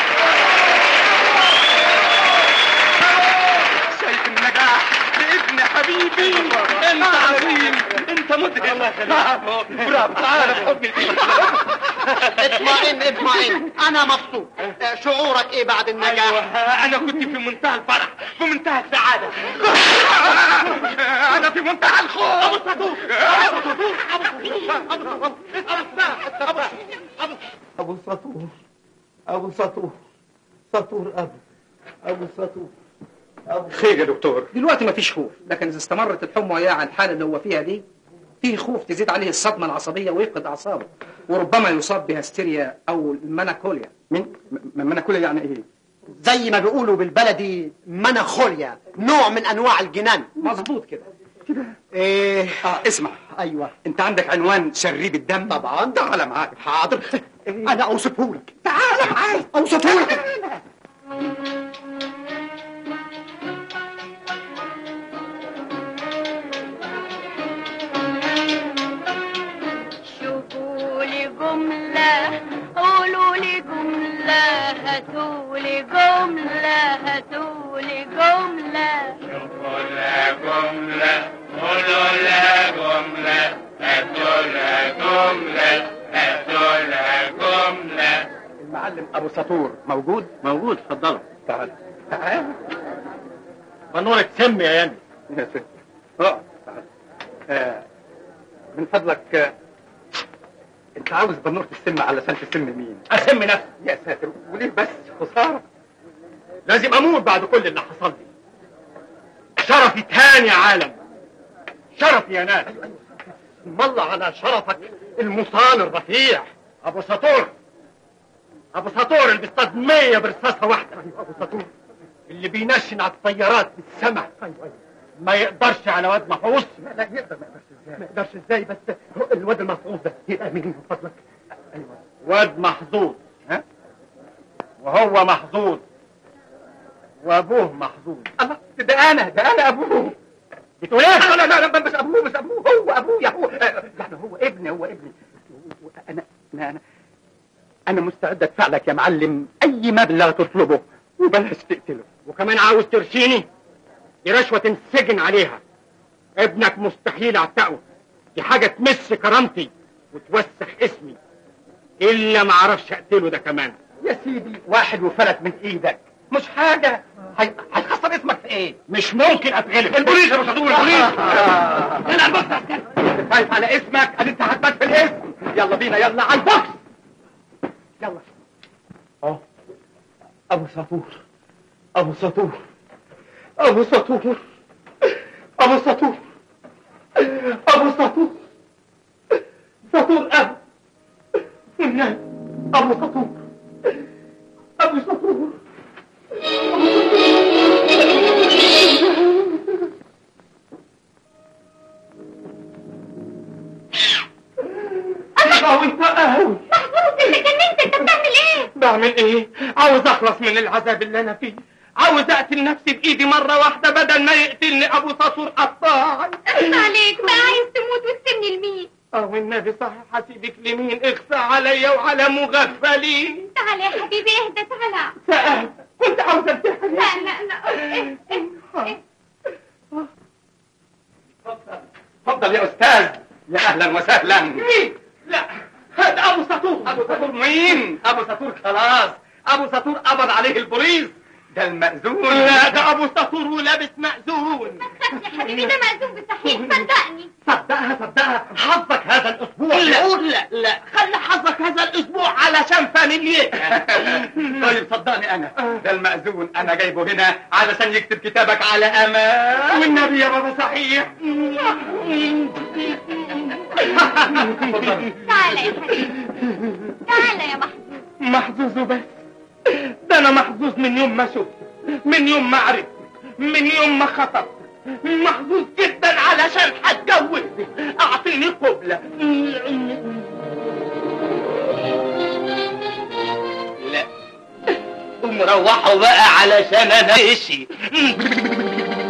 شايف النجاح لابن حبيبي انت عظيم انت مدهش برافو تعالى في حضني اطمئن اطمئن انا مبسوط آه، شعورك ايه بعد النجاح انا كنت في منتهى الفرح في منتهى السعادة انا في منتهى الخوف ابو سطور ابو سطور سطور ابو ابو سطور خير يا دكتور دلوقتي مفيش خوف لكن اذا استمرت الحمى وياه على الحاله اللي هو فيها دي فيه خوف تزيد عليه الصدمه العصبيه ويفقد اعصابه وربما يصاب بهستيريا او المناكوليا من مناكوليا يعني ايه زي ما بيقولوا بالبلدي مناخوليا نوع من انواع الجنان مظبوط كده ايه اه اسمع ايوه انت عندك عنوان شريب الدم طبعا تعال معاك حاضر انا اوصفه لك تعال معايا اوصفه لك شوفوا لي جملة قولوا لي جملة هاتوا لي جملة هاتوا لي جملة شوفوا لها جملة قولوا لها جملة هاتوا لها جملة هاتوا لها جملة المعلم ابو سطور موجود موجود اتفضلوا تعال تعال بنورة سم يا ياني يا ست اه تعال آه. من فضلك آه. انت عاوز بنورة السم علشان تسم مين اسم نفسي يا ساتر وليه بس خسارة لازم اموت بعد كل اللي حصل لي شرفي تاني يا عالم شرفي يا ناس اسم الله على شرفك المصان الرفيع ابو سطور ابو سطور اللي بيصطاد 100 برصاصه واحده ابو سطور اللي بينشن على الطيارات في السماء ما يقدرش على واد محفوظ لا يقدر ما يقدرش ازاي ما يقدرش ازاي بس هو الواد المحظوظ ده يبقى مين من فضلك ايوه واد محظوظ ها وهو محظوظ وابوه محظوظ الله ده انا ده انا ابوه بتقول ايه؟ لا لا لا لا مش ابوه مش ابوه هو ابويا هو آه، يعني هو ابني هو ابني انا انا انا انا مستعد ادفع لك يا معلم اي مبلغ تطلبه وبلاش تقتله وكمان عاوز ترشيني دي رشوة تنسجن عليها ابنك مستحيل اعتقه دي حاجة تمس كرامتي وتوسخ اسمي الا ما اعرفش اقتله ده كمان يا سيدي واحد وفلت من ايدك مش حاجة هي- هيخسر اسمك في ايه؟ مش ممكن اتغلب البوليس يا مصدوق البوليس انا البوكس انت خايف على اسمك ادي انت هتبات في الاسم يلا بينا يلا على البوكس يلا اه ابو سطور ابو سطور ابو سطور ابو سطور ابو سطور سطور اب الناس ابو سطور ابو سطور قوي قوي محمود انت جننت انت بتعمل ايه؟ بعمل ايه عاوز اخلص من العذاب اللي انا فيه عاوز اقتل نفسي بايدي مرة واحدة بدل ما يقتلني ابو سطور قطاعي اخس عليك بقى عايز تموت وتسيبني لمين؟ اه والنبي صحيح هسيبك لمين اخفى عليا وعلى مغفلين تعالى يا حبيبي اهدى تعالى سأل كنت عاوز انتحر لا لا لا إيه، إيه، إيه. اتفضل يا استاذ يا اهلا وسهلا مين لا هذا ابو سطور ابو سطور مين ابو سطور خلاص ابو سطور قبض عليه البوليس ده المأذون لا ده ابو سطور ولابس مأذون يا حبيبي ده مأذون بصحيح صدقني صدقها صدقها حظك هذا الاسبوع لا لا لا خلي حظك هذا الاسبوع علشان فاميليتك طيب صدقني انا ده المأذون انا جايبه هنا علشان يكتب كتابك على امان والنبي يا بابا صحيح تعالى يا حبيبي تعالى يا محمود محظوظ وبس ده انا محظوظ من يوم ما شفت من يوم ما عرفت من يوم ما خطبت محظوظ جدا علشان هتجوزني اعطيني قبلة لا قوم روحوا بقى علشان انا ماشي